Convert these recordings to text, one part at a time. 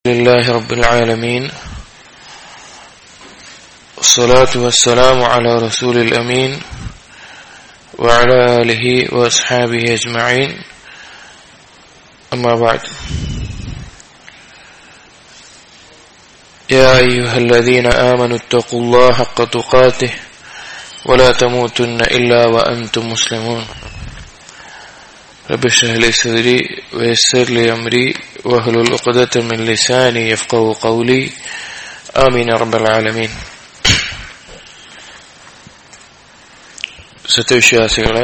لله رب العالمين والصلاة والسلام على رسول الأمين وعلى آله وأصحابه أجمعين أما بعد يا أيها الذين آمنوا اتقوا الله حق تقاته ولا تموتن إلا وأنتم مسلمون رب اشرح لي صدري ويسر لي أمري واحلل عقدة من لساني يفقه قولي آمين يا رب العالمين സത്യവിശ്വാസികളെ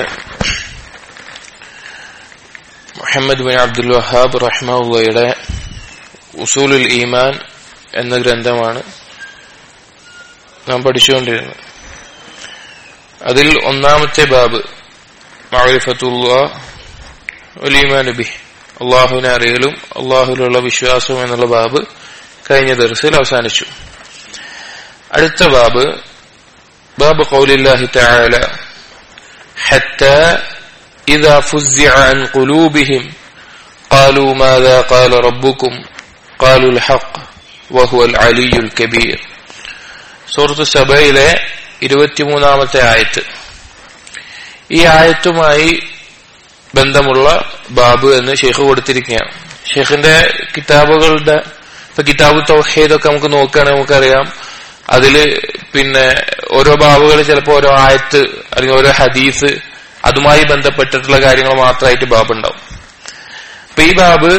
മുഹമ്മദ് ബിൻ അബ്ദുൽ വഹാബ് റഹ്മുള്ളയുടെ ഉസൂലുൽ ഈമാൻ എന്ന ഗ്രന്ഥമാണ് നാം പഠിച്ചുകൊണ്ടിരുന്നത് അതിൽ ഒന്നാമത്തെ ബാബ് മാരിഫത്തുള്ള ഒലീമാൻ ബി അള്ളാഹുവിനെ അറിയലും അള്ളാഹുവിലുള്ള വിശ്വാസവും എന്നുള്ള ബാബ് കഴിഞ്ഞ ദിവസത്തിൽ അവസാനിച്ചു അടുത്ത ബാബ് ബാബ് കൗലില്ലാഹി തആല حتى إذا فزع عن قلوبهم قالوا ماذا قال ربكم قالوا الحق وهو العلي الكبير സൂറത്ത് സബയിലെ ഇരുപത്തിമൂന്നാമത്തെ ആയത്ത് ഈ ആയത്തുമായി ബന്ധമുള്ള ബാബ് എന്ന് ഷെയ്ഖ് കൊടുത്തിരിക്കുകയാണ് ഷെയ്ഖിന്റെ കിതാബുകളുടെ ഇപ്പൊ കിതാബ് തൗഹീദൊക്കെ നമുക്ക് നോക്കുകയാണെങ്കിൽ നമുക്കറിയാം അതില് പിന്നെ ഓരോ ബാബുകൾ ചിലപ്പോൾ ഓരോ ആയത്ത് അല്ലെങ്കിൽ ഓരോ ഹദീസ് അതുമായി ബന്ധപ്പെട്ടിട്ടുള്ള കാര്യങ്ങൾ മാത്രമായിട്ട് ബാബ് ഉണ്ടാവും അപ്പൊ ഈ ബാബ്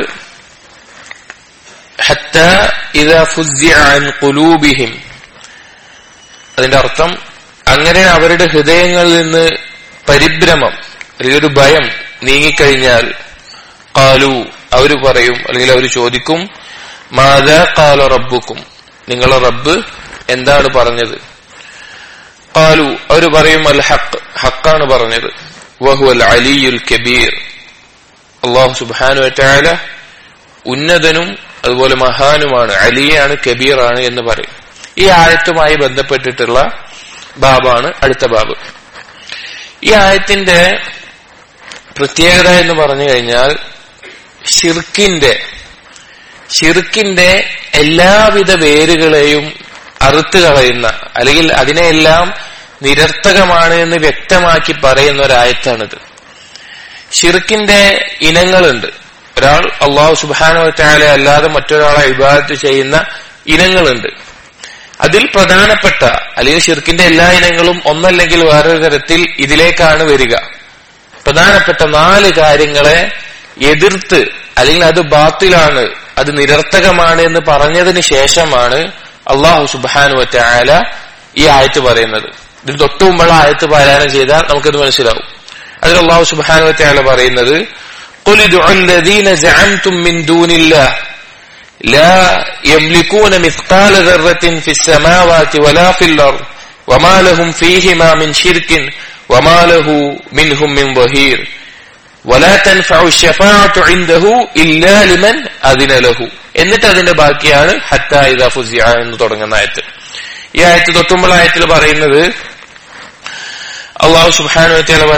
കുലൂബിഹിം അതിന്റെ അർത്ഥം അങ്ങനെ അവരുടെ ഹൃദയങ്ങളിൽ നിന്ന് പരിഭ്രമം അല്ലെങ്കിൽ ഒരു ഭയം നീങ്ങിക്കഴിഞ്ഞാൽ കാലു അവര് പറയും അല്ലെങ്കിൽ അവർ ചോദിക്കും മാതാ കാല റബ്ബുക്കും നിങ്ങളെ റബ്ബ് എന്താണ് പറഞ്ഞത് കാലു അവര് പറയും അൽ ഹക്ക് ഹക്കാണ് പറഞ്ഞത് വഹു അൽ അലിയുൽ കബീർ അള്ളാഹു സുബാനു അറ്റാല ഉന്നതനും അതുപോലെ മഹാനുമാണ് അലിയാണ് കബീറാണ് എന്ന് പറയും ഈ ആയത്തുമായി ബന്ധപ്പെട്ടിട്ടുള്ള ബാബാണ് അടുത്ത ബാബ് ഈ ആയത്തിന്റെ പ്രത്യേകത എന്ന് പറഞ്ഞു കഴിഞ്ഞാൽ ഷിർക്കിന്റെ ഷിർക്കിന്റെ എല്ലാവിധ വേരുകളെയും അറുത്ത് കളയുന്ന അല്ലെങ്കിൽ അതിനെയെല്ലാം നിരർത്ഥകമാണ് എന്ന് വ്യക്തമാക്കി പറയുന്ന ഒരായത്താണിത് ഷിർക്കിന്റെ ഇനങ്ങളുണ്ട് ഒരാൾ അള്ളാഹു സുബാനുവറ്റാലെ അല്ലാതെ മറ്റൊരാളെ ഇബാദത്ത് ചെയ്യുന്ന ഇനങ്ങളുണ്ട് അതിൽ പ്രധാനപ്പെട്ട അല്ലെങ്കിൽ ഷിർക്കിന്റെ എല്ലാ ഇനങ്ങളും ഒന്നല്ലെങ്കിൽ വേറൊരു തരത്തിൽ ഇതിലേക്കാണ് വരിക പ്രധാനപ്പെട്ട നാല് കാര്യങ്ങളെ എതിർത്ത് അല്ലെങ്കിൽ അത് ബാത്തിലാണ് അത് നിരർത്ഥകമാണ് എന്ന് പറഞ്ഞതിന് ശേഷമാണ് അള്ളാഹു സുബാനുവറ്റ ആല ഈ ആയത്ത് പറയുന്നത് ഇതിന് തൊട്ടു മുമ്പുള്ള ആയത്ത് പാരായണം ചെയ്താൽ നമുക്കത് മനസ്സിലാവും അതിൽ അള്ളാഹു സുബാനുവറ്റ ആല പറയുന്നത് قل ادعوا الذين زعمتم من دون الله لا يملكون مثقال ذرة في السماوات ولا في الأرض وما لهم فيهما من شرك وما له منهم من ظهير ولا تنفع الشفاعة عنده إلا لمن أذن له എന്നിട്ട് അതിന്റെ ബാക്കിയാണ് ഹത്ത ഇദ ഫുസിയ എന്ന് തുടങ്ങുന്ന ആയത്ത് ഈ ആയത്ത് തൊട്ടുമ്പോൾ ആയത്തിൽ പറയുന്നത് അള്ളാഹു സുബാനു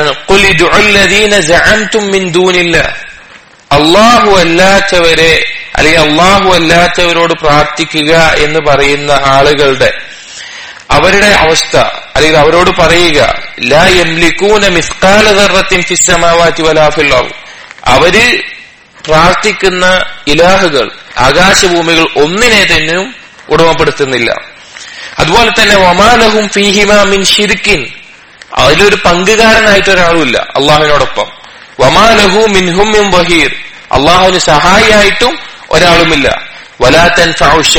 പറയുന്നത് അള്ളാഹു അല്ലാത്തവരെ അല്ലെങ്കിൽ അള്ളാഹു അല്ലാത്തവരോട് പ്രാർത്ഥിക്കുക എന്ന് പറയുന്ന ആളുകളുടെ അവരുടെ അവസ്ഥ അല്ലെങ്കിൽ അവരോട് പറയുക ലാ യംലിക്കൂന മിസ്കാലതറത്തിൻ ഫിസ്സമാവാറ്റി വലാഫില്ലാവും അവര് പ്രാർത്ഥിക്കുന്ന ഇലാഹുകൾ ആകാശഭൂമികൾ ഒന്നിനെ തന്നെയും ഉടമപ്പെടുത്തുന്നില്ല അതുപോലെ തന്നെ വമാലഹും ഫീഹിമ മിൻ ഷിരിക്കിൻ അതിലൊരു പങ്കുകാരനായിട്ട് ഒരാളുമില്ല അള്ളാഹുവിനോടൊപ്പം വമാലഹു മിൻഹും മിൻ ബഹീർ അള്ളാഹുവിന് സഹായിയായിട്ടും ഒരാളുമില്ല വലാത്തൻ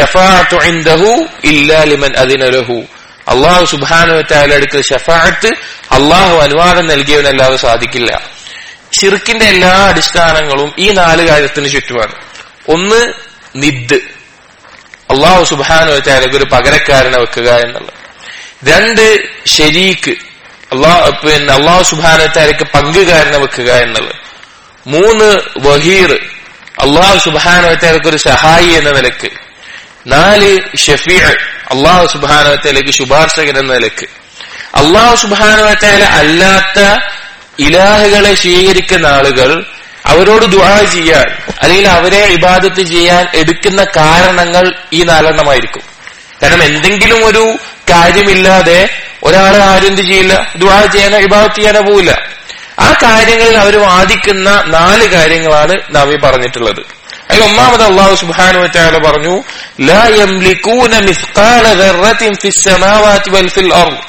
അള്ളാഹു സുബാനുവറ്റായാലും അടുക്കൽ ഷഫാഅത്ത് അള്ളാഹു അനുവാദം നൽകിയവനല്ലാതെ സാധിക്കില്ല ഷിർക്കിന്റെ എല്ലാ അടിസ്ഥാനങ്ങളും ഈ നാല് കാര്യത്തിന് ചുറ്റുമാണ് ഒന്ന് നിദ് അള്ളാഹു സുബാനുവറ്റായാലും ഒരു പകരക്കാരനെ വെക്കുക എന്നുള്ളത് രണ്ട് ഷരീക്ക് അള്ളാഹ് പിന്നെ അള്ളാഹു സുബാനത്താലേക്ക് പങ്കുകാരനെ വെക്കുക എന്നുള്ളത് മൂന്ന് വഹീർ അള്ളാഹു സുബാനവത്തേക്ക് ഒരു സഹായി എന്ന നിലക്ക് നാല് ഷഫീർ അള്ളാഹു സുബാനവത്തേലേക്ക് ശുപാർശകൻ എന്ന നിലക്ക് അള്ളാഹു സുബാനവത്തേല അല്ലാത്ത ഇലാഹുകളെ സ്വീകരിക്കുന്ന ആളുകൾ അവരോട് ദുആ ചെയ്യാൻ അല്ലെങ്കിൽ അവരെ ഇബാദത്ത് ചെയ്യാൻ എടുക്കുന്ന കാരണങ്ങൾ ഈ നാലെണ്ണമായിരിക്കും കാരണം എന്തെങ്കിലും ഒരു കാര്യമില്ലാതെ ഒരാളെ ആരും എന്ത് ചെയ്യില്ല ദുആ ചെയ്യാനോ ഇബാദത്ത് ചെയ്യാനോ പോവില്ല ആ കാര്യങ്ങളിൽ അവർ വാദിക്കുന്ന നാല് കാര്യങ്ങളാണ് നാം ഈ പറഞ്ഞിട്ടുള്ളത് അതിൽ ഒന്നാമത് അള്ളാഹു സുബ്ഹാനഹു വതആല പറഞ്ഞു ലാ യംലികൂന മിസ്ഖാല ദർറത്തിൻ ഫിസ് സമാവാതി വൽ ഫിൽ അർദ്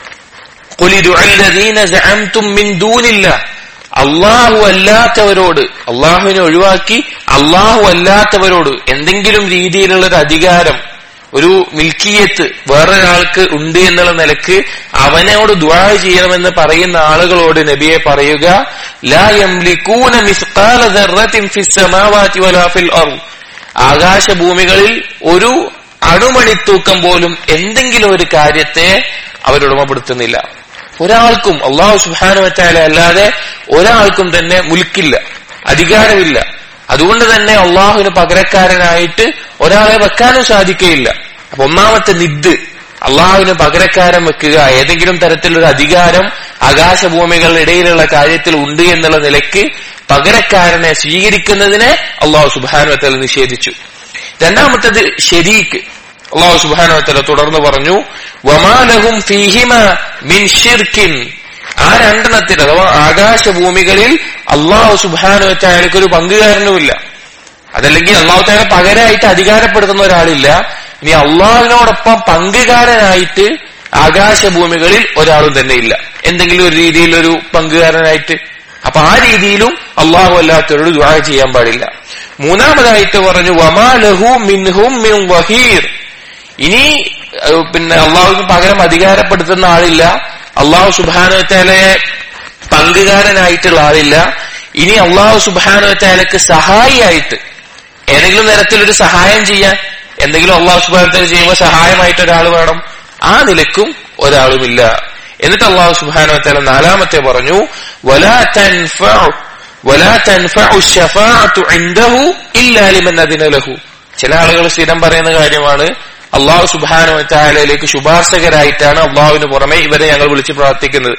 ഖുൽ ഇദ്ഉ അല്ലദീന സഅംതും മിൻ ദൂനില്ലാഹ് അള്ളാഹു അല്ലാത്തവരോട് അള്ളാഹുവിനെ ഒഴിവാക്കി അള്ളാഹു അല്ലാത്തവരോട് എന്തെങ്കിലും രീതിയിലുള്ള ഒരു അധികാരം ഒരു മിൽക്കിയത്ത് വേറൊരാൾക്ക് ഉണ്ട് എന്നുള്ള നിലക്ക് അവനോട് ദ്വാ ചെയ്യണമെന്ന് പറയുന്ന ആളുകളോട് നബിയെ പറയുക ലാ യംലികൂന മിസ്ഖാല ദർറത്തിൻ ഫിസ് സമാവാതി വലാ ഫിൽ അർദ് ആകാശഭൂമികളിൽ ഒരു അണുമണിത്തൂക്കം പോലും എന്തെങ്കിലും ഒരു കാര്യത്തെ അവരുടമപ്പെടുത്തുന്നില്ല ഒരാൾക്കും അള്ളാഹു സുബാനു വച്ചാല അല്ലാതെ ഒരാൾക്കും തന്നെ മുൽക്കില്ല അധികാരമില്ല അതുകൊണ്ട് തന്നെ അള്ളാഹുവിന് പകരക്കാരനായിട്ട് ഒരാളെ വെക്കാനും സാധിക്കുകയില്ല അപ്പൊ ഒന്നാമത്തെ നിദ് അള്ളാഹുവിന് പകരക്കാരൻ വെക്കുക ഏതെങ്കിലും തരത്തിലൊരു അധികാരം ആകാശഭൂമികളുടെ ഇടയിലുള്ള കാര്യത്തിൽ ഉണ്ട് എന്നുള്ള നിലയ്ക്ക് പകരക്കാരനെ സ്വീകരിക്കുന്നതിനെ അള്ളാഹു സുബാനുവത്തല നിഷേധിച്ചു രണ്ടാമത്തത് ഷെരീക്ക് അള്ളാഹു സുബാനുവത്തല തുടർന്ന് പറഞ്ഞു വമാലഹും ഫീഹിമ മിൻ ഷിർക്കിൻ ആ രണ്ടെണ്ണത്തിൽ അഥവാ ആകാശഭൂമികളിൽ അള്ളാഹു സുബാനുവത്തലക്ക് ഒരു പങ്കുകാരനുമില്ല അതല്ലെങ്കിൽ അള്ളാഹു താല പകരമായിട്ട് അധികാരപ്പെടുത്തുന്ന ഒരാളില്ല ഇനി അള്ളാഹുവിനോടൊപ്പം പങ്കുകാരനായിട്ട് ആകാശഭൂമികളിൽ ഒരാളും തന്നെ ഇല്ല എന്തെങ്കിലും ഒരു രീതിയിൽ ഒരു പങ്കുകാരനായിട്ട് അപ്പൊ ആ രീതിയിലും അള്ളാഹു അല്ലാത്തവരോട് ദുആ ചെയ്യാൻ പാടില്ല മൂന്നാമതായിട്ട് പറഞ്ഞു വമാലഹു മിൻഹും മിൻ വഹീർ ഇനി ഏഹ്, പിന്നെ അള്ളാഹുവിന് പകരം അധികാരപ്പെടുത്തുന്ന ആളില്ല അള്ളാഹു സുബാനുവറ്റാലെ പങ്കുകാരനായിട്ടുള്ള ആളില്ല ഇനി അള്ളാഹു സുബാനുവറ്റാലക്ക് സഹായിയായിട്ട് ഏതെങ്കിലും തരത്തിലൊരു സഹായം ചെയ്യാൻ എന്തെങ്കിലും അള്ളാഹു സുബാനത്തിന് ചെയ്യുമ്പോൾ സഹായമായിട്ട് ഒരാൾ വേണം ആ നിലക്കും ഒരാളുമില്ല എന്നിട്ട് അള്ളാഹു സുബാനുവറ്റാല നാലാമത്തെ പറഞ്ഞു വലാ തൻഫഉ വലാ തൻഫഉ الشفاعة عنده إلا لمن أذن له ചില ആളുകൾ സ്ഥിരം പറയുന്ന കാര്യമാണ് അള്ളാഹു സുബാനു ചായാലയിലേക്ക് ശുപാർശകരായിട്ടാണ് അള്ളാഹുവിന് പുറമെ ഇവരെ ഞങ്ങൾ വിളിച്ച് പ്രാർത്ഥിക്കുന്നത്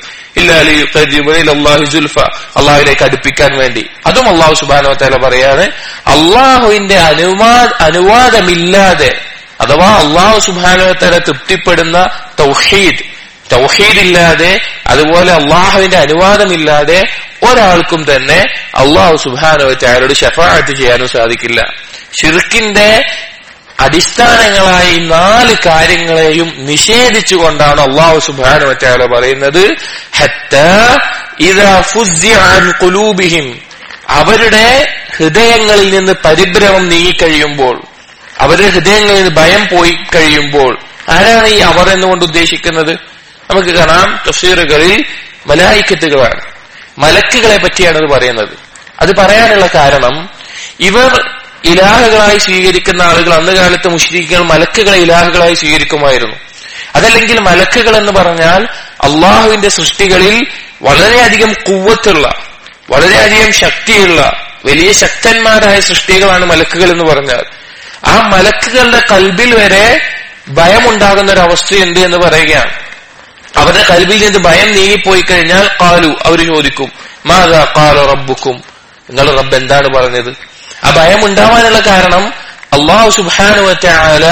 അള്ളാഹു ജുൽഫ അള്ളാഹുവിലേക്ക് അടുപ്പിക്കാൻ വേണ്ടി അതും അള്ളാഹു സുബാനു താല പറയാണ് അള്ളാഹുവിന്റെ അനുവാ അനുവാദമില്ലാതെ അഥവാ അള്ളാഹു സുബാനു താല തൃപ്തിപ്പെടുന്ന തൗഹീദ് തൗഹീദ് ഇല്ലാതെ അതുപോലെ അള്ളാഹുവിന്റെ അനുവാദമില്ലാതെ ഒരാൾക്കും തന്നെ അള്ളാഹു സുബാനു ചായലോട് ഷഫാഴത്ത് ചെയ്യാനും സാധിക്കില്ല ഷിർക്കിന്റെ അടിസ്ഥാനങ്ങളായ ഈ നാല് കാര്യങ്ങളെയും നിഷേധിച്ചുകൊണ്ടാണ് അള്ളാഹു സുബാനു വറ്റാല പറയുന്നത് ഹത്താ ഇദാ ഫുസ്സിഅ അൻ ഖുലൂബിഹിം അവരുടെ ഹൃദയങ്ങളിൽ നിന്ന് പരിഭ്രമം നീങ്ങിക്കഴിയുമ്പോൾ അവരുടെ ഹൃദയങ്ങളിൽ നിന്ന് ഭയം പോയി കഴിയുമ്പോൾ ആരാണ് ഈ അവർ എന്നുകൊണ്ട് ഉദ്ദേശിക്കുന്നത് നമുക്ക് കാണാം തഫ്സീറുകളിൽ മലായിക്കത്തുകളാണ് മലക്കുകളെ പറ്റിയാണ് അത് പറയുന്നത് അത് പറയാനുള്ള കാരണം ഇവർ ഇലാഹകളായി സ്വീകരിക്കുന്ന ആളുകൾ അന്ന് കാലത്ത് മുഷ്രിഖുകൾ മലക്കുകളെ ഇലാഹകളായി സ്വീകരിക്കുമായിരുന്നു അതല്ലെങ്കിൽ മലക്കുകൾ എന്ന് പറഞ്ഞാൽ അള്ളാഹുവിന്റെ സൃഷ്ടികളിൽ വളരെയധികം കുവ്വത്തുള്ള വളരെയധികം ശക്തിയുള്ള വലിയ ശക്തന്മാരായ സൃഷ്ടികളാണ് മലക്കുകൾ എന്ന് പറഞ്ഞാൽ ആ മലക്കുകളുടെ കൽബിൽ വരെ ഭയമുണ്ടാകുന്ന ഒരു അവസ്ഥയുണ്ട് എന്ന് പറയുകയാണ് അവരുടെ കൽബിൽ നിന്ന് ഭയം നീങ്ങിപ്പോയി കഴിഞ്ഞാൽ കാലു അവർ ചോദിക്കും മാതാ കാല റബ്ബുക്കും നിങ്ങൾ റബ്ബ് എന്താണ് പറഞ്ഞത് ആ ഭയം ഉണ്ടാവാനുള്ള കാരണം അള്ളാഹു സുബാനുവറ്റാല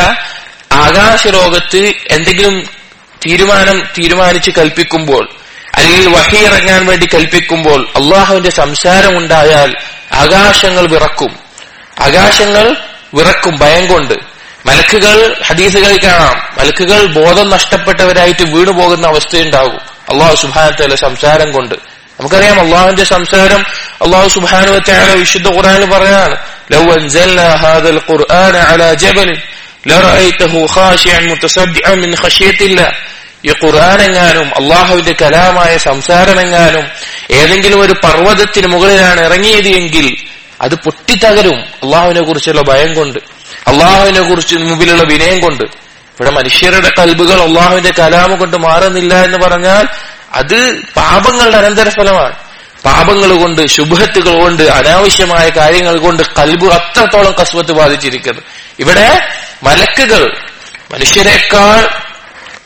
ആകാശലോകത്ത് എന്തെങ്കിലും തീരുമാനം തീരുമാനിച്ച് കൽപ്പിക്കുമ്പോൾ അല്ലെങ്കിൽ വഹി ഇറങ്ങാൻ വേണ്ടി കൽപ്പിക്കുമ്പോൾ അള്ളാഹുവിന്റെ സംസാരം ഉണ്ടായാൽ ആകാശങ്ങൾ വിറക്കും ആകാശങ്ങൾ വിറക്കും ഭയം കൊണ്ട് മലക്കുകൾ ഹദീസുകളിൽ കാണാം മലക്കുകൾ ബോധം നഷ്ടപ്പെട്ടവരായിട്ട് വീണു പോകുന്ന അവസ്ഥയുണ്ടാകും അള്ളാഹു സുബാനത്തല സംസാരം കൊണ്ട് നമുക്കറിയാം അള്ളാഹുവിന്റെ സംസാരം അള്ളാഹു സുബാനുവറ്റാല വിശുദ്ധ ഖുർആാനിൽ പറയാണ് ലൗ അൻസൽനാ ഹാദൽ ഖുർആന അലാ ജബലിൻ ലറഅയ്തഹു ഖാശിഅൻ മുതസദ്ദിഅൻ മിൻ ഖശിയത്തില്ലാഹ് ഈ ഖുർആാനെങ്ങാനും അള്ളാഹുവിന്റെ കലാമായ സംസാരമെങ്ങാനും ഏതെങ്കിലും ഒരു പർവ്വതത്തിന് മുകളിലാണ് ഇറങ്ങിയത് എങ്കിൽ അത് പൊട്ടിത്തകരും അള്ളാഹുവിനെ കുറിച്ചുള്ള ഭയം കൊണ്ട് അള്ളാഹുവിനെ കുറിച്ച് മുമ്പിലുള്ള വിനയം കൊണ്ട് ഇവിടെ മനുഷ്യരുടെ കൽബുകൾ അള്ളാഹുവിന്റെ കലാമ കൊണ്ട് മാറുന്നില്ല എന്ന് പറഞ്ഞാൽ അത് പാപങ്ങളുടെ അനന്തരഫലമാണ് പാപങ്ങൾ കൊണ്ട് ശുഭത്തുകൾ കൊണ്ട് അനാവശ്യമായ കാര്യങ്ങൾ കൊണ്ട് കൽബ് അത്രത്തോളം കസ്വത്ത് ബാധിച്ചിരിക്കുന്നത് ഇവിടെ മലക്കുകൾ മനുഷ്യരെക്കാൾ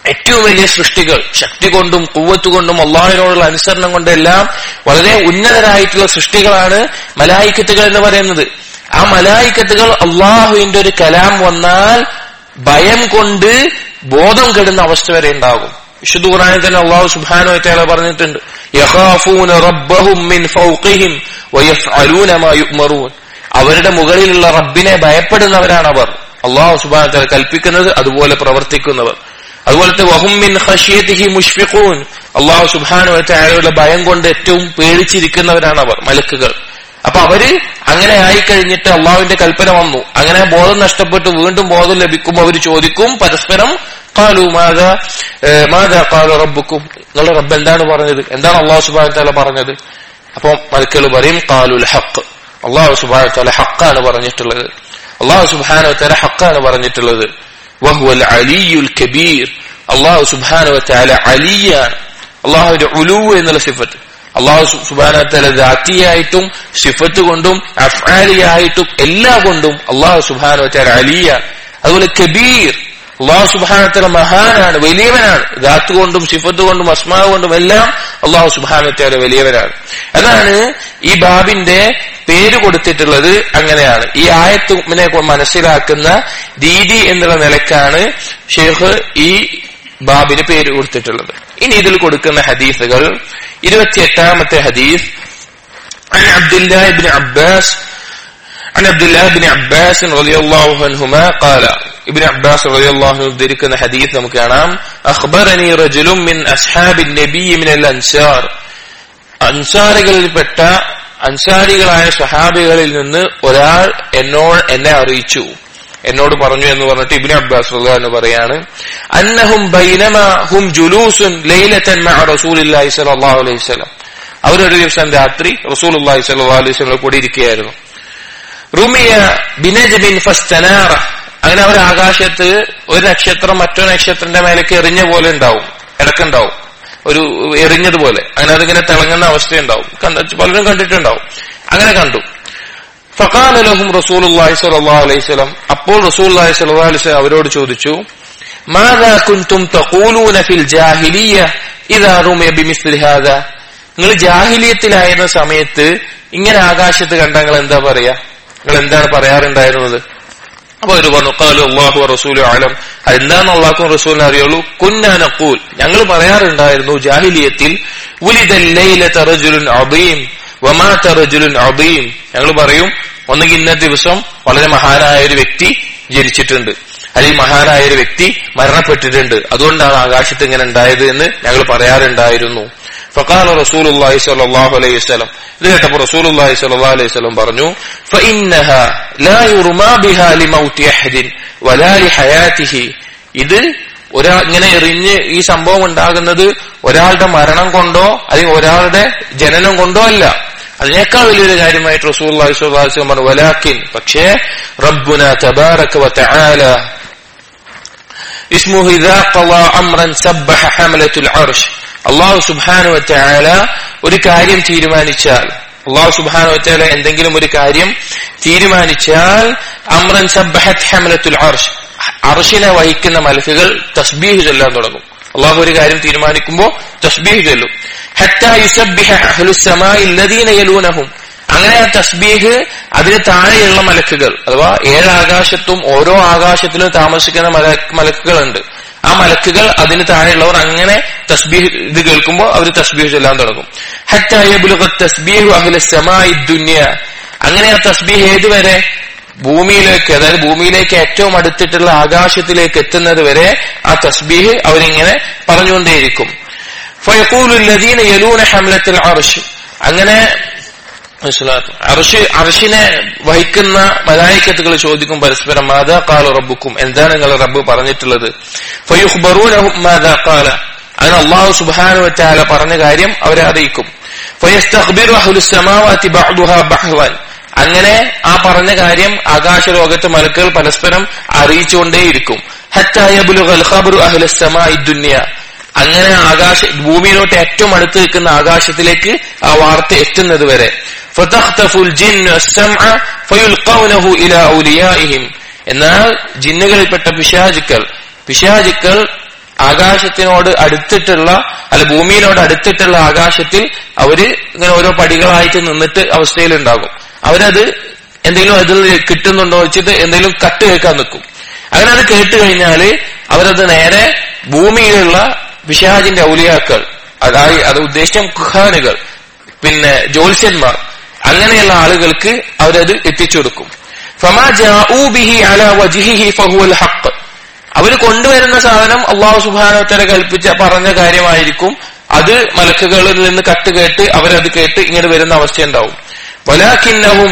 ഏറ്റവും വലിയ സൃഷ്ടികൾ ശക്തി കൊണ്ടും കുവ്വത്ത് കൊണ്ടും അള്ളാഹിനോടുള്ള അനുസരണം കൊണ്ടും എല്ലാം വളരെ ഉന്നതരായിട്ടുള്ള സൃഷ്ടികളാണ് മലായിക്കത്തുകൾ എന്ന് പറയുന്നത് ആ മലായിക്കത്തുകൾ അള്ളാഹുവിന്റെ ഒരു കലാം വന്നാൽ ഭയം കൊണ്ട് ബോധം കെടുന്ന അവസ്ഥ വരെ ഉണ്ടാകും വിശുദ്ധ ഖുറാനിൽ തന്നെ അള്ളാഹു സുബ്ഹാനഹു വതആല പറഞ്ഞിട്ടുണ്ട് യഖാഫൂന റബ്ബഹും മിൻ ഫൗഖിഹിം വയഫ്അലൂന മാ യുഅ്മറൂൻ അവരുടെ മുകളിലുള്ള റബ്ബിനെ ഭയപ്പെടുന്നവരാണ് അവർ അള്ളാഹു സുബ്ഹാനഹു വതആല കൽപ്പിക്കുന്നത് അതുപോലെ പ്രവർത്തിക്കുന്നവർ അതുപോലത്തെ വഹും മിൻ ഖശിയതിഹി മുഷ്ഫിഖൂൻ അള്ളാഹു സുബ്ഹാനഹു വതആലയുടെ ഭയം കൊണ്ട് ഏറ്റവും പേടിച്ചിരിക്കുന്നവരാണ് അവർ മലക്കുകൾ അപ്പൊ അവര് അങ്ങനെ ആയിക്കഴിഞ്ഞിട്ട് അള്ളാഹുവിന്റെ കൽപ്പന വന്നു അങ്ങനെ ബോധം നഷ്ടപ്പെട്ട് വീണ്ടും ബോധം ലഭിക്കുമ്പോൾ അവർ ചോദിക്കും പരസ്പരം കാലു മാതാ മാതാ കാലു റബ്ബുക്കും നിങ്ങളുടെ റബ്ബ് എന്താണ് പറഞ്ഞത് എന്താണ് അള്ളാഹു സുബാന താല പറഞ്ഞത് അപ്പൊ മലക്കൾ പറയും കാലുൽ ഹക്ക് അള്ളാഹു സുബാന താല ഹക്കാണ് പറഞ്ഞിട്ടുള്ളത് അള്ളാഹു സുബാന താല ഹക്കാണ് പറഞ്ഞിട്ടുള്ളത് വഹുവൽ അലിയുൽ കബീർ അള്ളാഹു സുബാന താല അലിയാണ് അള്ളാഹുവിന്റെ ഉലു എന്നുള്ള സിഫത്ത് അള്ളാഹു സുബാനത്തല ദാത്തിയായിട്ടും സിഫത്ത് കൊണ്ടും അഫ്ആലിയായിട്ടും എല്ലാ കൊണ്ടും അള്ളാഹു സുബാനത്തല അലിയ അതുപോലെ കബീർ അള്ളാഹു സുബാനത്തല മഹാനാണ് വലിയവനാണ് ദാത്ത് കൊണ്ടും സിഫത്ത് കൊണ്ടും അസ്മാ കൊണ്ടും എല്ലാം അള്ളാഹു സുബാനത്തല വലിയവനാണ് അതാണ് ഈ ബാബിന്റെ പേര് കൊടുത്തിട്ടുള്ളത് അങ്ങനെയാണ് ഈ ആയത്തിനെ മനസ്സിലാക്കുന്ന രീതി എന്നുള്ള നിലക്കാണ് ഷെയ്ഖ് ഈ ബാബിന് പേര് കൊടുത്തിട്ടുള്ളത് ഇനി ഇതിൽ കൊടുക്കുന്ന ഹദീസുകൾ ഇരുപത്തിയെട്ടാമത്തെ ഹദീസ് عن عبد الله بن عباس عن عبد الله بن عباس رضي الله عنهما قال ابن عباس رضي الله عنه ذكر حديث നമുക്കാണാം أخبرني رجل من أصحاب النبي من الأنصار അൻസാരികളിൽപ്പെട്ട അൻസാരികളായ സഹാബികളിൽ നിന്ന് ഒരാൾ എന്നോട് എന്നെ അറിയിച്ചു എന്നോട് പറഞ്ഞു എന്ന് പറഞ്ഞിട്ട് ഇബിന് അബ്ബാസ് എന്ന് പറയാണ് അന്നഹും ബൈനമാഹും ജുലൂസുൻ ലൈലത്തൻ മഅ റസൂലില്ലാഹി സ്വല്ലല്ലാഹു അലൈഹി വസല്ലം അവരൊരു ദിവസം രാത്രി റസൂലുള്ളാഹി സ്വല്ലല്ലാഹു അലൈഹി വസല്ലം കൂടി ഇരിക്കുകയായിരുന്നു റുമിയ ബിനജ്ബിൻ ഫസ്തനാറ അങ്ങനെ അവർ ആകാശത്ത് ഒരു നക്ഷത്രം മറ്റൊരു നക്ഷത്രത്തിന്റെ മേലേക്ക് എറിഞ്ഞ പോലെ ഉണ്ടാവും ഇടക്കുണ്ടാവും ഒരു എറിഞ്ഞതുപോലെ അങ്ങനെ അതിങ്ങനെ തിളങ്ങുന്ന അവസ്ഥയുണ്ടാവും കണ്ട പലരും കണ്ടിട്ടുണ്ടാവും അങ്ങനെ കണ്ടു ഫഖാല ലഹും റസൂലുള്ളാഹി സ്വല്ലല്ലാഹു അലൈഹി വസല്ലം അപ്പോൾ റസൂലുള്ളാഹി സ്വല്ലല്ലാഹു അലൈഹി വസല്ലം അവരോട് ചോദിച്ചു മാദാ കുൻതും തഖൂലൂന ഫിൽ ജാഹിലിയ്യ ഇദാ റുമിയ ബിമിസ്ലി ഹാദാ നിങ്ങൾ ജാഹിലിയത്തിലായിരുന്ന സമയത്ത് ഇങ്ങനെ ആകാശത്ത് കണ്ട നിങ്ങൾ എന്താ പറയാ നിങ്ങൾ എന്താണ് പറയാറുണ്ടായിരുന്നത് അപ്പൊ അവര് പറഞ്ഞു കാലു അള്ളാഹു റസൂലു ആലം എന്താന്ന് അള്ളാഹും റസൂലിനെ അറിയുള്ളൂ കുന്നാനക്കൂൽ ഞങ്ങൾ പറയാറുണ്ടായിരുന്നു ജാഹിലിയത്തിൽ ഉലിതല്ലയിലും അബീം വമാത്ത റജുലുൻ അബീം ഞങ്ങൾ പറയും ഒന്നുകിൽ ഇന്ന ദിവസം വളരെ മഹാനായ ഒരു വ്യക്തി ജനിച്ചിട്ടുണ്ട് അല്ലെങ്കിൽ മഹാനായ ഒരു വ്യക്തി മരണപ്പെട്ടിട്ടുണ്ട് അതുകൊണ്ടാണ് ആകാശത്ത് ഇങ്ങനെ ഉണ്ടായത് എന്ന് ഞങ്ങൾ പറയാറുണ്ടായിരുന്നു ഫഖാല റസൂലുള്ളാഹി സ്വല്ലല്ലാഹു അലൈഹി വസല്ലം ഇത് കേട്ടപ്പോൾ റസൂലുള്ളാഹി സ്വല്ലല്ലാഹു അലൈഹി വസല്ലം പറഞ്ഞു ഫഇന്നഹ ലാ യുർമാ ബിഹാ ലിമൗതി അഹദിൻ വലാ ലിഹയാതിഹി ഇത് ഒരാ ഇങ്ങനെ എറിഞ്ഞ് ഈ സംഭവം ഉണ്ടാകുന്നത് ഒരാളുടെ മരണം കൊണ്ടോ അല്ലെങ്കിൽ ഒരാളുടെ ജനനം കൊണ്ടോ അല്ല അതിനേക്കാൾ വലിയൊരു കാര്യമായിട്ട് റസൂൽ പറഞ്ഞു വലാക്കിൻ പക്ഷേ റബ്ബുന തബാറക വതആല اسمه إذا قضى أمرا سبح حملة العرش അള്ളാഹു സുബാനു വറ്റാല ഒരു കാര്യം തീരുമാനിച്ചാൽ അള്ളാഹു സുബാനു വറ്റാല എന്തെങ്കിലും ഒരു കാര്യം തീരുമാനിച്ചാൽ അമ്രൻ സബ്ബഹത് ഹമലത്തുൽ അർഷ് അർഷിനെ വഹിക്കുന്ന മലക്കുകൾ തസ്ബീഹ് ചൊല്ലാൻ തുടങ്ങും അള്ളാഹു ഒരു കാര്യം തീരുമാനിക്കുമ്പോൾ തസ്ബീഹ് ചൊല്ലും യലൂനഹും അങ്ങനെ ആ തസ്ബീഹ് അതിന് താഴെയുള്ള മലക്കുകൾ അഥവാ ഏഴ് ആകാശത്തും ഓരോ ആകാശത്തിലും താമസിക്കുന്ന മലക്കുകളുണ്ട് ആ മലക്കുകൾ അതിന് താഴെയുള്ളവർ അങ്ങനെ തസ്ബീഹ് ഇത് കേൾക്കുമ്പോൾ അവർ തസ്ബീഹ് ചൊല്ലാൻ തുടങ്ങും തസ്ബീഹു അഹ്ലസമായി ദുന്യ അങ്ങനെ ആ തസ്ബീഹ് ഏതുവരെ ഭൂമിയിലേക്ക് അതായത് ഭൂമിയിലേക്ക് ഏറ്റവും അടുത്തിട്ടുള്ള ആകാശത്തിലേക്ക് എത്തുന്നത് വരെ ആ തസ്ബീഹ് അവരിങ്ങനെ പറഞ്ഞുകൊണ്ടേയിരിക്കും ഫയക്കൂലുല്ലദീന യലൂന ഹംലത്തിൽ അർഷ് അങ്ങനെ അർഷ് അർഷിനെ വഹിക്കുന്ന മലായിക്കത്തുകൾ ചോദിക്കും പരസ്പരം മാതാ കാല റബ്ബുക്കും എന്താണ് നിങ്ങൾ റബ്ബ് പറഞ്ഞിട്ടുള്ളത് ഫയുഹ്ബറൂനഹും മാതാ കാല അങ്ങനെ അള്ളാഹു സുബാനു വറ്റാല പറഞ്ഞ കാര്യം അവരെ അറിയിക്കും ഫയസ്തഖ്ബിറു അഹ്ലുസ് സമാവാതി ബഅ്ദുഹാ ബഅ്വാൻ അങ്ങനെ ആ പറഞ്ഞ കാര്യം ആകാശലോകത്ത് മലക്കുകൾ പരസ്പരം അറിയിച്ചുകൊണ്ടേയിരിക്കും ഹറ്റായബുലുൽ ഖബറു അഹ്ലസ് സമാഇ ദുനിയ അങ്ങനെ ആകാശ ഭൂമിയിലോട്ട് ഏറ്റവും അടുത്ത് നിൽക്കുന്ന ആകാശത്തിലേക്ക് ആ വാർത്ത എത്തുന്നത് വരെ എന്നാൽ ജിന്നുകളിൽപ്പെട്ട പിശാചുക്കൾ പിശാചുക്കൾ ആകാശത്തിനോട് അടുത്തിട്ടുള്ള അല്ല ഭൂമിയിനോട് അടുത്തിട്ടുള്ള ആകാശത്തിൽ അവര് ഇങ്ങനെ ഓരോ പടികളായിട്ട് നിന്നിട്ട് അവസ്ഥയിലുണ്ടാകും അവരത് എന്തെങ്കിലും അതിൽ കിട്ടുന്നുണ്ടോ വെച്ചിട്ട് എന്തെങ്കിലും കട്ട് കേൾക്കാൻ നിൽക്കും അങ്ങനെ അത് കേട്ട് കഴിഞ്ഞാല് അവരത് നേരെ ഭൂമിയിലുള്ള പിശാജിന്റെ ഔലിയാക്കൾ അതായത് അത് ഉദ്ദേശം കുഹാനുകൾ പിന്നെ ജ്യോത്സ്യന്മാർ അങ്ങനെയുള്ള ആളുകൾക്ക് അവരത് എത്തിച്ചു കൊടുക്കും ഫമാ ജാഊ ബിഹി അലാ വജ്ഹിഹി ഫഹുവൽ ഹഖ് അവർ കൊണ്ടുവരുന്ന സാധനം അള്ളാഹു സുബാനോത്തര കൽപ്പിച്ച പറഞ്ഞ കാര്യമായിരിക്കും അത് മലക്കുകളിൽ നിന്ന് കട്ട് കേട്ട് അവരത് കേട്ട് ഇങ്ങനെ വരുന്ന അവസ്ഥയുണ്ടാവും വലാഖിന്നവും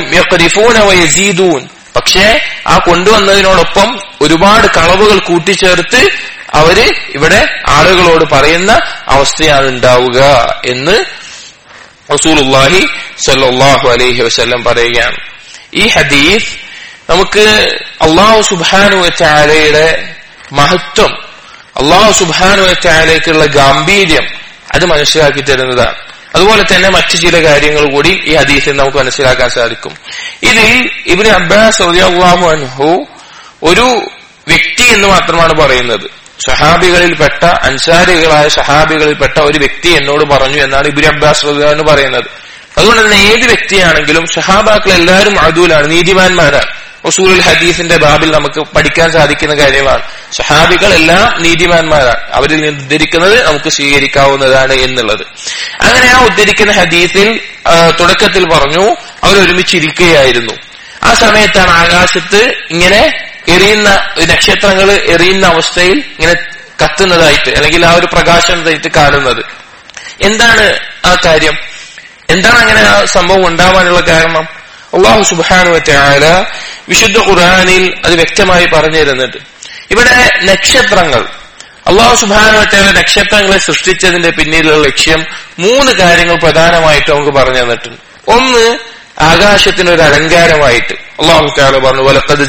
യസീദൂൻ പക്ഷേ ആ കൊണ്ടുവന്നതിനോടൊപ്പം ഒരുപാട് കളവുകൾ കൂട്ടിച്ചേർത്ത് അവര് ഇവിടെ ആളുകളോട് പറയുന്ന അവസ്ഥയാണ് ഉണ്ടാവുക എന്ന് റസൂലുള്ളാഹി സല്ലല്ലാഹു അലൈഹി വസല്ലം പറയുകയാണ് ഈ ഹദീസ് നമുക്ക് അള്ളാഹു സുബാനു ചാലയുടെ മഹത്വം അള്ളാഹു സുബാനു ചാലയ്ക്കുള്ള ഗാംഭീര്യം അത് മനസ്സിലാക്കി തരുന്നതാണ് അതുപോലെ തന്നെ മറ്റു ചില കാര്യങ്ങൾ കൂടി ഈ ഹദീസിൽ നമുക്ക് മനസ്സിലാക്കാൻ സാധിക്കും ഇതിൽ ഇബിന് അബ്ബാസ് റളിയല്ലാഹു അൻഹു ഒരു വ്യക്തി എന്ന് മാത്രമാണ് പറയുന്നത് സഹാബികളിൽപ്പെട്ട അൻസാരികളായ സഹാബികളിൽപ്പെട്ട ഒരു വ്യക്തി എന്നോട് പറഞ്ഞു എന്നാണ് ഇബിൻ അബ്ബാസ് റളിയല്ലാഹു പറയുന്നത് അതുകൊണ്ട് തന്നെ ഏത് വ്യക്തിയാണെങ്കിലും സഹാബാക്കൾ എല്ലാവരും അദൂലാണ് നീതിമാന്മാരാണ് ഉസൂലുൽ ഹദീസിന്റെ ബാബിൽ നമുക്ക് പഠിക്കാൻ സാധിക്കുന്ന കാര്യമാണ് സഹാബികൾ എല്ലാം നീതിമാന്മാരാണ് അവരിൽ നിന്ന് ഉദ്ധരിക്കുന്നത് നമുക്ക് സ്വീകരിക്കാവുന്നതാണ് എന്നുള്ളത് അങ്ങനെ ആ ഉദ്ധരിക്കുന്ന ഹദീസിൽ തുടക്കത്തിൽ പറഞ്ഞു അവർ ഒരുമിച്ചിരിക്കുകയായിരുന്നു ആ സമയത്താണ് ആകാശത്ത് ഇങ്ങനെ എറിയുന്ന നക്ഷത്രങ്ങൾ എറിയുന്ന അവസ്ഥയിൽ ഇങ്ങനെ കത്തുന്നതായിട്ട് അല്ലെങ്കിൽ ആ ഒരു പ്രകാശനതായിട്ട് കാണുന്നത് എന്താണ് ആ കാര്യം എന്താണ് അങ്ങനെ ആ സംഭവം ഉണ്ടാവാനുള്ള കാരണം അള്ളാഹു സുബാനു വറ്റാല വിശുദ്ധ ഖുർആാനിൽ അത് വ്യക്തമായി പറഞ്ഞു തരുന്നുണ്ട് ഇവിടെ നക്ഷത്രങ്ങൾ അള്ളാഹു സുബാനു വറ്റാല നക്ഷത്രങ്ങളെ സൃഷ്ടിച്ചതിന്റെ പിന്നിലുള്ള ലക്ഷ്യം മൂന്ന് കാര്യങ്ങൾ പ്രധാനമായിട്ട് നമുക്ക് പറഞ്ഞു തന്നിട്ടുണ്ട് ഒന്ന് ആകാശത്തിന് ഒരു അലങ്കാരമായിട്ട് അള്ളാഹു താല പറഞ്ഞു വലക്കത്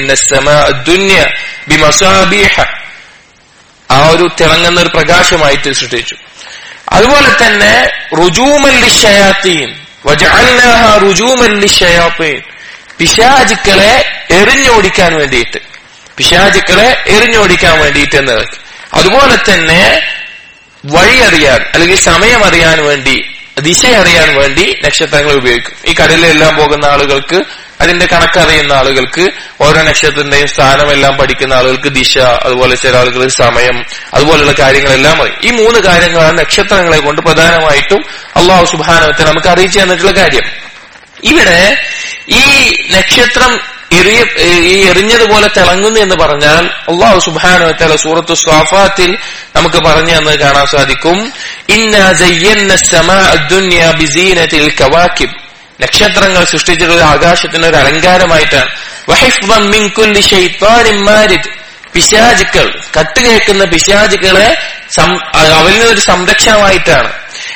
ആ ഒരു തിളങ്ങുന്ന ഒരു പ്രകാശമായിട്ട് സൃഷ്ടിച്ചു അതുപോലെ തന്നെ റുജൂമല്ലിഷയാത്തീൻ റുജൂമല്ലിഷയാത്തീൻ പിശാചുക്കളെ എറിഞ്ഞോടിക്കാൻ വേണ്ടിയിട്ട് പിശാചുക്കളെ എറിഞ്ഞോടിക്കാൻ വേണ്ടിയിട്ട് എന്നത് അതുപോലെ തന്നെ വഴി അറിയാൻ അല്ലെങ്കിൽ സമയം അറിയാൻ വേണ്ടി ദിശ അറിയാൻ വേണ്ടി നക്ഷത്രങ്ങൾ ഉപയോഗിക്കും ഈ കടലിലെല്ലാം പോകുന്ന ആളുകൾക്ക് അതിന്റെ കണക്കറിയുന്ന ആളുകൾക്ക് ഓരോ നക്ഷത്രത്തിന്റെയും സ്ഥാനമെല്ലാം പഠിക്കുന്ന ആളുകൾക്ക് ദിശ അതുപോലെ ചില ആളുകൾക്ക് സമയം അതുപോലുള്ള കാര്യങ്ങളെല്ലാം അറിയും ഈ മൂന്ന് കാര്യങ്ങളാണ് നക്ഷത്രങ്ങളെ കൊണ്ട് പ്രധാനമായിട്ടും അള്ളാഹു സുബാനവത്തെ നമുക്ക് അറിയിച്ചു തന്നിട്ടുള്ള കാര്യം ഇവിടെ ഈ നക്ഷത്രം എറിയ ഈ എറിഞ്ഞതുപോലെ തിളങ്ങുന്നു എന്ന് പറഞ്ഞാൽ അള്ളാഹു സുബാനുവത്തല സൂറത്തു സ്വാഫാത്തിൽ നമുക്ക് പറഞ്ഞു തന്നത് കാണാൻ സാധിക്കും കവാക്കിബ് നക്ഷത്രങ്ങൾ സൃഷ്ടിച്ചിട്ടുള്ള ആകാശത്തിന് ഒരു അലങ്കാരമായിട്ടാണ് പിശാചുക്കൾ കട്ടുകേൾക്കുന്ന പിശാചുക്കളെ അവരിൽ നിന്നൊരു സംരക്ഷണമായിട്ടാണ്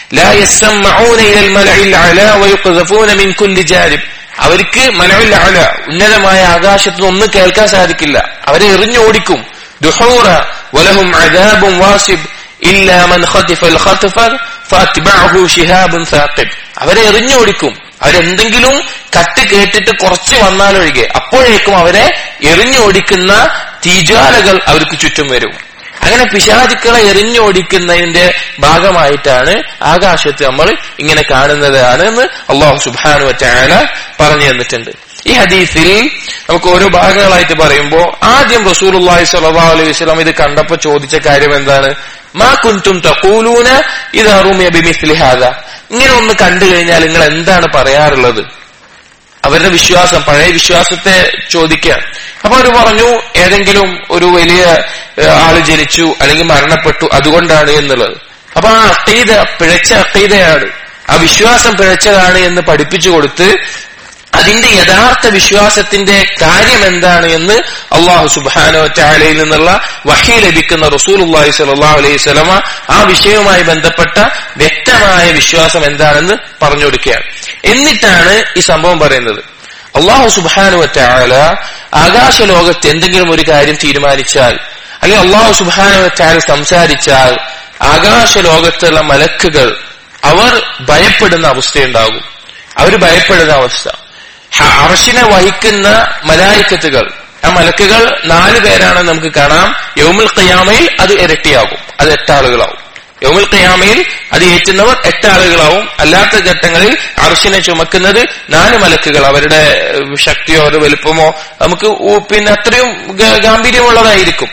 അവർക്ക് മനവിൽ അല ഉന്നതമായ ആകാശത്ത് ഒന്നും കേൾക്കാൻ സാധിക്കില്ല അവരെ എറിഞ്ഞോടിക്കും ദുഹൂറ വലഹും അദാബും വാസിബ് ഇല്ലാ മൻ ഖതിഫൽ ഖത്ഫ ഫഅത്ബഅഹു ശിഹാബുൻ സാഖിബ് അവരെ എറിഞ്ഞോടിക്കും അവരെന്തെങ്കിലും കത്ത് കേട്ടിട്ട് കുറച്ച് വന്നാലൊഴികെ അപ്പോഴേക്കും അവരെ എറിഞ്ഞോടിക്കുന്ന തീജ്വാലകൾ അവർക്ക് ചുറ്റും വരും അങ്ങനെ പിശാചുക്കളെ എറിഞ്ഞോടിക്കുന്നതിന്റെ ഭാഗമായിട്ടാണ് ആകാശത്ത് നമ്മൾ ഇങ്ങനെ കാണുന്നതാണ് എന്ന് അള്ളാഹു സുബാനു വറ്റാല പറഞ്ഞു തന്നിട്ടുണ്ട് ഈ ഹദീസിൽ നമുക്ക് ഓരോ ഭാഗങ്ങളായിട്ട് പറയുമ്പോൾ ആദ്യം റസൂലുള്ളാഹി സ്വല്ലല്ലാഹു അലൈഹി വസല്ലം ഇത് കണ്ടപ്പോൾ ചോദിച്ച കാര്യം എന്താണ് മാ കുൻതും തഖൂലൂന ഇദാ റുമിയ ബിമിസ്ലി ഹാദ ഇങ്ങനെ ഒന്ന് കണ്ടു കഴിഞ്ഞാൽ നിങ്ങൾ എന്താണ് പറയാറുള്ളത് അവരുടെ വിശ്വാസം പഴയ വിശ്വാസത്തെ ചോദിക്കുക അപ്പൊ അവർ പറഞ്ഞു ഏതെങ്കിലും ഒരു വലിയ ആള് ജനിച്ചു അല്ലെങ്കിൽ മരണപ്പെട്ടു അതുകൊണ്ടാണ് എന്നുള്ളത് അപ്പൊ ആ അക്കീത പിഴച്ച അക്കീതയാണ് ആ വിശ്വാസം പിഴച്ചതാണ് എന്ന് പഠിപ്പിച്ചു കൊടുത്ത് അതിന്റെ യഥാർത്ഥ വിശ്വാസത്തിന്റെ കാര്യം എന്താണ് എന്ന് അള്ളാഹു സുബാനോ ചാലയിൽ നിന്നുള്ള വഹി ലഭിക്കുന്ന റസൂൽ അള്ളാഹി സലാ അലൈഹി സ്വലമ ആ വിഷയവുമായി ബന്ധപ്പെട്ട വ്യക്തമായ വിശ്വാസം എന്താണെന്ന് പറഞ്ഞു കൊടുക്കുകയാണ് എന്നിട്ടാണ് ഈ സംഭവം പറയുന്നത് അള്ളാഹു സുബാനു ചാല ആകാശ ലോകത്ത് എന്തെങ്കിലും ഒരു കാര്യം തീരുമാനിച്ചാൽ അല്ലെങ്കിൽ അള്ളാഹു സുബാനു ചാല സംസാരിച്ചാൽ ആകാശ ലോകത്തുള്ള മലക്കുകൾ അവർ ഭയപ്പെടുന്ന അവസ്ഥയുണ്ടാകും അവർ ഭയപ്പെടുന്ന അവസ്ഥ അർഷിനെ വഹിക്കുന്ന മലായിക്കത്തുകൾ ആ മലക്കുകൾ നാല് പേരാണെന്ന് നമുക്ക് കാണാം യൗമുൽ ഖിയാമയിൽ അത് ഇരട്ടിയാകും അത് എട്ടാളുകളാവും യൗമുൽ ഖിയാമയിൽ അത് ഏറ്റുന്നവർ എട്ടാളുകളാവും അല്ലാത്ത ഘട്ടങ്ങളിൽ അർഷിനെ ചുമക്കുന്നത് നാല് മലക്കുകൾ അവരുടെ ഏഹ്, ശക്തിയോ ഒരു വലുപ്പമോ നമുക്ക് ഊ- പിന്നെ അത്രയും ഗ- ഗാംഭീര്യമുള്ളതായിരിക്കും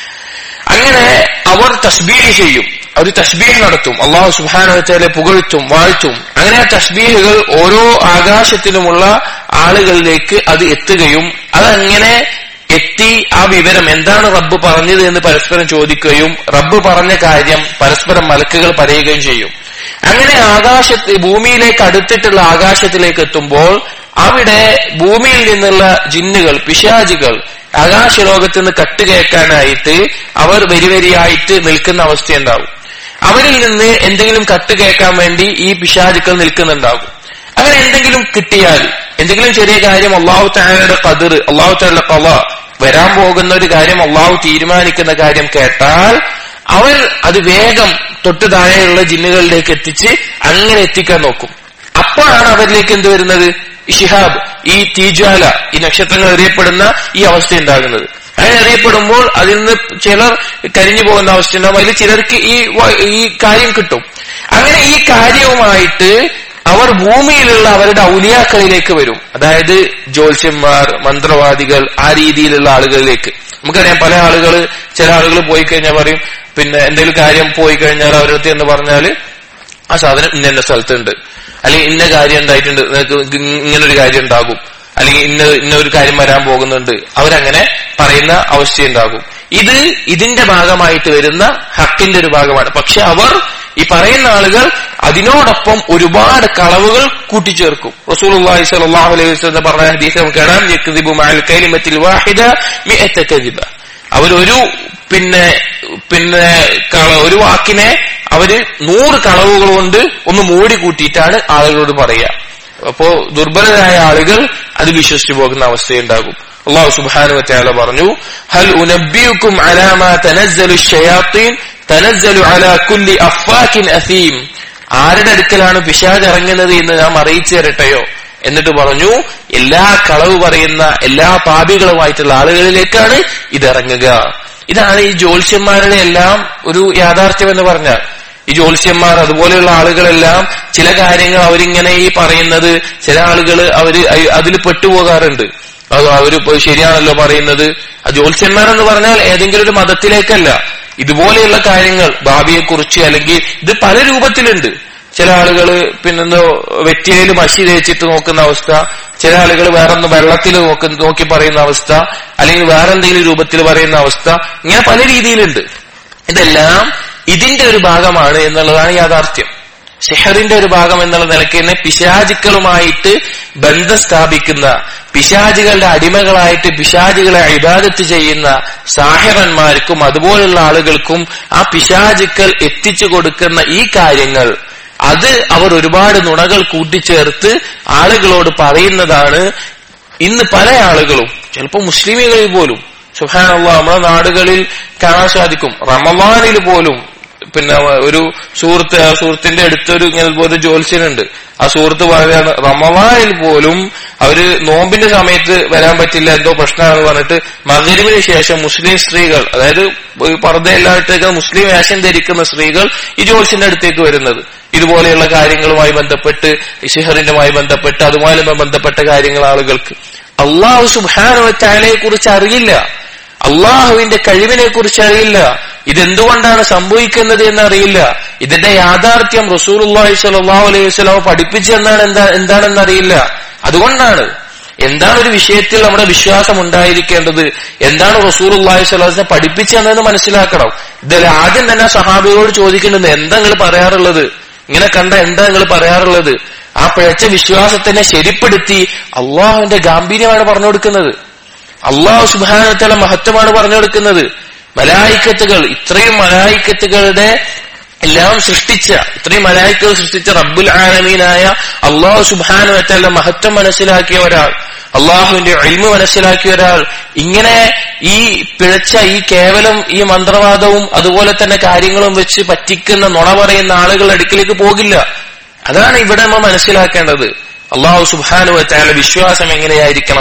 അങ്ങനെ അവർ തസ്ബീഹ് ചെയ്യും അവർ തസ്ബീഹ് നടത്തും അള്ളാഹു സുബാനത്തെ പുകഴ്ത്തും വാഴ്ത്തും അങ്ങനെ ആ തസ്ബീഹുകൾ ഓരോ ആകാശത്തിലുമുള്ള ആളുകളിലേക്ക് അത് എത്തുകയും അതങ്ങനെ എത്തി ആ വിവരം എന്താണ് റബ്ബ് പറഞ്ഞത് എന്ന് പരസ്പരം ചോദിക്കുകയും റബ്ബ് പറഞ്ഞ കാര്യം പരസ്പരം മലക്കുകൾ പറയുകയും ചെയ്യും അങ്ങനെ ആകാശത്ത് ഭൂമിയിലേക്ക് അടുത്തിട്ടുള്ള ആകാശത്തിലേക്ക് എത്തുമ്പോൾ അവിടെ ഭൂമിയിൽ നിന്നുള്ള ജിന്നുകൾ പിശാചികൾ ആകാശലോകത്ത് നിന്ന് കട്ടുകേൾക്കാനായിട്ട് അവർ വരിവരിയായിട്ട് നിൽക്കുന്ന അവസ്ഥയുണ്ടാവും അവരിൽ നിന്ന് എന്തെങ്കിലും കട്ട് കേൾക്കാൻ വേണ്ടി ഈ പിശാചുക്കൾ നിൽക്കുന്നുണ്ടാകും അങ്ങനെ എന്തെങ്കിലും കിട്ടിയാൽ എന്തെങ്കിലും ചെറിയ കാര്യം അള്ളാഹു താലയുടെ കതിർ അള്ളാഹു താലയുടെ കല വരാൻ പോകുന്ന ഒരു കാര്യം അള്ളാഹു തീരുമാനിക്കുന്ന കാര്യം കേട്ടാൽ അവർ അത് വേഗം തൊട്ട് താഴെയുള്ള ജിന്നുകളിലേക്ക് എത്തിച്ച് അങ്ങനെ എത്തിക്കാൻ നോക്കും അപ്പോഴാണ് അവരിലേക്ക് എന്ത് വരുന്നത് ഈ ഷിഹാബ് ഈ തീജ്വാല ഈ നക്ഷത്രങ്ങൾ എറിയപ്പെടുന്ന ഈ അവസ്ഥ ഉണ്ടാകുന്നത് അങ്ങനെ എറിയപ്പെടുമ്പോൾ അതിൽ നിന്ന് ചിലർ കരിഞ്ഞു പോകുന്ന അവസ്ഥ ഉണ്ടാകും അതിൽ ചിലർക്ക് ഈ വ- ഈ കാര്യം കിട്ടും അങ്ങനെ ഈ കാര്യവുമായിട്ട് അവർ ഭൂമിയിലുള്ള അവരുടെ ഔലിയാക്കളിലേക്ക് വരും അതായത് ജ്യോത്സ്യന്മാർ മന്ത്രവാദികൾ ആ രീതിയിലുള്ള ആളുകളിലേക്ക് നമുക്കറിയാം പല ആളുകൾ ചില ആളുകൾ പോയി കഴിഞ്ഞാൽ പറയും പിന്നെ എന്തെങ്കിലും കാര്യം പോയി കഴിഞ്ഞാൽ അവരടുത്ത് എന്ന് പറഞ്ഞാല് ആ സാധനം ഇന്ന ഇന്ന സ്ഥലത്തുണ്ട് അല്ലെങ്കിൽ ഇന്ന കാര്യം ഉണ്ടായിട്ടുണ്ട് നിനക്ക് ഇങ്ങനൊരു കാര്യം ഉണ്ടാകും അല്ലെങ്കിൽ ഇന്ന ഇന്ന ഒരു കാര്യം വരാൻ പോകുന്നുണ്ട് അവരങ്ങനെ പറയുന്ന അവസ്ഥയുണ്ടാകും ഇത് ഇതിന്റെ ഭാഗമായിട്ട് വരുന്ന ഹക്കിന്റെ ഒരു ഭാഗമാണ് പക്ഷെ അവർ ഈ പറയുന്ന ആളുകൾ അതിനോടൊപ്പം ഒരുപാട് കളവുകൾ കൂട്ടിച്ചേർക്കും റസൂലുള്ളാഹി സ്വല്ലല്ലാഹു അലൈഹി വസല്ലം പറഞ്ഞ ഹദീസ് നമുക്ക് കാണാം യക്ദിബു മഅൽ കലിമത്തിൽ വാഹിദ മിഅത കദിബ അവരൊരു പിന്നെ പിന്നെ കള- ഒരു വാക്കിനെ അവര് നൂറ് കളവുകൾ കൊണ്ട് ഒന്ന് മൂടി കൂട്ടിയിട്ടാണ് ആളുകളോട് പറയുക അപ്പോ ദുർബലരായ ആളുകൾ അത് വിശ്വസിച്ചു പോകുന്ന അവസ്ഥയുണ്ടാകും അള്ളാഹു സുബ്ഹാനഹു വതആല പറഞ്ഞു ഹൽ ഉനബ്ബിയുക്കും അലാ മാ തനസ്സലു ഷയാത്തീൻ തനസ്സലു അലാ കുല്ലി അഫ്വാക്കിൻ അസീം ആരുടെ അടുക്കലാണ് പിശാജ് ഇറങ്ങുന്നത് എന്ന് നാം അറിയിച്ചു തരട്ടെയോ എന്നിട്ട് പറഞ്ഞു എല്ലാ കളവ് പറയുന്ന എല്ലാ പാപികളുമായിട്ടുള്ള ആളുകളിലേക്കാണ് ഇത് ഇറങ്ങുക ഇതാണ് ഈ ജ്യോത്സ്യന്മാരുടെ എല്ലാം ഒരു യാഥാർത്ഥ്യം എന്ന് പറഞ്ഞാൽ ഈ ജ്യോത്സ്യന്മാർ അതുപോലെയുള്ള ആളുകളെല്ലാം ചില കാര്യങ്ങൾ അവരിങ്ങനെ ഈ പറയുന്നത് ചില ആളുകൾ അവര് അതിൽ പെട്ടുപോകാറുണ്ട് അത് അവരിപ്പോ ശരിയാണല്ലോ പറയുന്നത് ആ ജ്യോത്സ്യന്മാരെന്ന് പറഞ്ഞാൽ ഏതെങ്കിലും ഒരു മതത്തിലേക്കല്ല ഇതുപോലെയുള്ള കാര്യങ്ങൾ ഭാവിയെക്കുറിച്ച് അല്ലെങ്കിൽ ഇത് പല രൂപത്തിലുണ്ട് ചില ആളുകൾ പിന്നെന്തോ വെറ്റിലയിൽ മഷി തേച്ചിട്ട് നോക്കുന്ന അവസ്ഥ ചില ആളുകൾ വേറൊന്ന് വെള്ളത്തിൽ നോക്കി നോക്കി പറയുന്ന അവസ്ഥ അല്ലെങ്കിൽ വേറെ എന്തെങ്കിലും രൂപത്തിൽ പറയുന്ന അവസ്ഥ ഇങ്ങനെ പല രീതിയിലുണ്ട് ഇതെല്ലാം ഇതിന്റെ ഒരു ഭാഗമാണ് എന്നുള്ളതാണ് യാഥാർത്ഥ്യം സെഹറിന്റെ ഒരു ഭാഗം എന്നുള്ള നിലയ്ക്ക് തന്നെ പിശാചുക്കളുമായിട്ട് ബന്ധം സ്ഥാപിക്കുന്ന പിശാചുകളുടെ അടിമകളായിട്ട് പിശാചുകളെ ഇബാദത്ത് ചെയ്യുന്ന സാഹിറന്മാർക്കും അതുപോലുള്ള ആളുകൾക്കും ആ പിശാചുക്കൾ എത്തിച്ചു കൊടുക്കുന്ന ഈ കാര്യങ്ങൾ അത് അവർ ഒരുപാട് നുണകൾ കൂട്ടിച്ചേർത്ത് ആളുകളോട് പറയുന്നതാണ് ഇന്ന് പല ആളുകളും ചിലപ്പോൾ മുസ്ലിമുകളിൽ പോലും സുഹാനുള്ള നമ്മുടെ നാടുകളിൽ കാണാൻ സാധിക്കും റമവാനിൽ പോലും പിന്നെ ഒരു സുഹൃത്ത് ആ സുഹൃത്തിന്റെ അടുത്തൊരു ഇങ്ങനെ ഒരു ജ്യോത്സ്യനുണ്ട് ആ സുഹൃത്ത് പറയാണ് റമവാനിൽ പോലും അവര് നോമ്പിന്റെ സമയത്ത് വരാൻ പറ്റില്ല എന്തോ പ്രശ്നമാണെന്ന് പറഞ്ഞിട്ട് മകരിവിന് ശേഷം മുസ്ലിം സ്ത്രീകൾ അതായത് പർദ്ദയില്ലാത്തേക്ക് മുസ്ലിം വേഷം ധരിക്കുന്ന സ്ത്രീകൾ ഈ ജ്യോത്സ്യന്റെ അടുത്തേക്ക് വരുന്നത് ഇതുപോലെയുള്ള കാര്യങ്ങളുമായി ബന്ധപ്പെട്ട് ഇഷിഹറിന്റുമായി ബന്ധപ്പെട്ട് അതുമായി ബന്ധപ്പെട്ട കാര്യങ്ങൾ ആളുകൾക്ക് അള്ളാഹു സുബാനുവറ്റാലയെ കുറിച്ച് അറിയില്ല അള്ളാഹുവിന്റെ കഴിവിനെ കുറിച്ച് അറിയില്ല ഇതെന്തുകൊണ്ടാണ് സംഭവിക്കുന്നത് എന്ന് അറിയില്ല ഇതിന്റെ യാഥാർത്ഥ്യം റസൂലുള്ളാഹി സ്വല്ലല്ലാഹു അലൈഹി വസല്ലം പഠിപ്പിച്ചെന്നാണ് എന്താ എന്താണെന്ന് അറിയില്ല അതുകൊണ്ടാണ് എന്താണ് ഒരു വിഷയത്തിൽ നമ്മുടെ വിശ്വാസം ഉണ്ടായിരിക്കേണ്ടത് എന്താണ് റസൂലുള്ളാഹി സ്വല്ലല്ലാഹു അലൈഹി വസല്ലം പഠിപ്പിച്ചതെന്ന് മനസ്സിലാക്കണം ഇതിൽ ആദ്യം തന്നെ സഹാബികളോട് ചോദിക്കുന്നത് എന്താ നിങ്ങൾ പറയാറുള്ളത് ഇങ്ങനെ കണ്ട എന്താ നിങ്ങൾ പറയാറുള്ളത് ആ പിഴച്ച വിശ്വാസത്തിനെ ശരിപ്പെടുത്തി അള്ളാഹുവിന്റെ ഗാംഭീര്യമാണ് പറഞ്ഞു കൊടുക്കുന്നത് അള്ളാഹു സുബാനത്തല മഹത്വമാണ് പറഞ്ഞു കൊടുക്കുന്നത് മലായിക്കത്തുകൾ ഇത്രയും മലായിക്കത്തുകളുടെ എല്ലാം സൃഷ്ടിച്ച ഇത്രയും മലായിക്കകൾ സൃഷ്ടിച്ച റബ്ബുൽ ആലമീനായ അള്ളാഹു സുബാനുവത്തല മഹത്വം മനസ്സിലാക്കിയ ഒരാൾ അള്ളാഹുവിന്റെ എൽമ് മനസ്സിലാക്കിയ ഒരാൾ ഇങ്ങനെ ഈ പിഴച്ച ഈ കേവലം ഈ മന്ത്രവാദവും അതുപോലെ തന്നെ കാര്യങ്ങളും വെച്ച് പറ്റിക്കുന്ന നുണ പറയുന്ന ആളുകളുടെ അടുക്കിലേക്ക് പോകില്ല അതാണ് ഇവിടെ നമ്മൾ മനസ്സിലാക്കേണ്ടത് അള്ളാഹു സുബാനു വച്ചാല വിശ്വാസം എങ്ങനെയായിരിക്കണം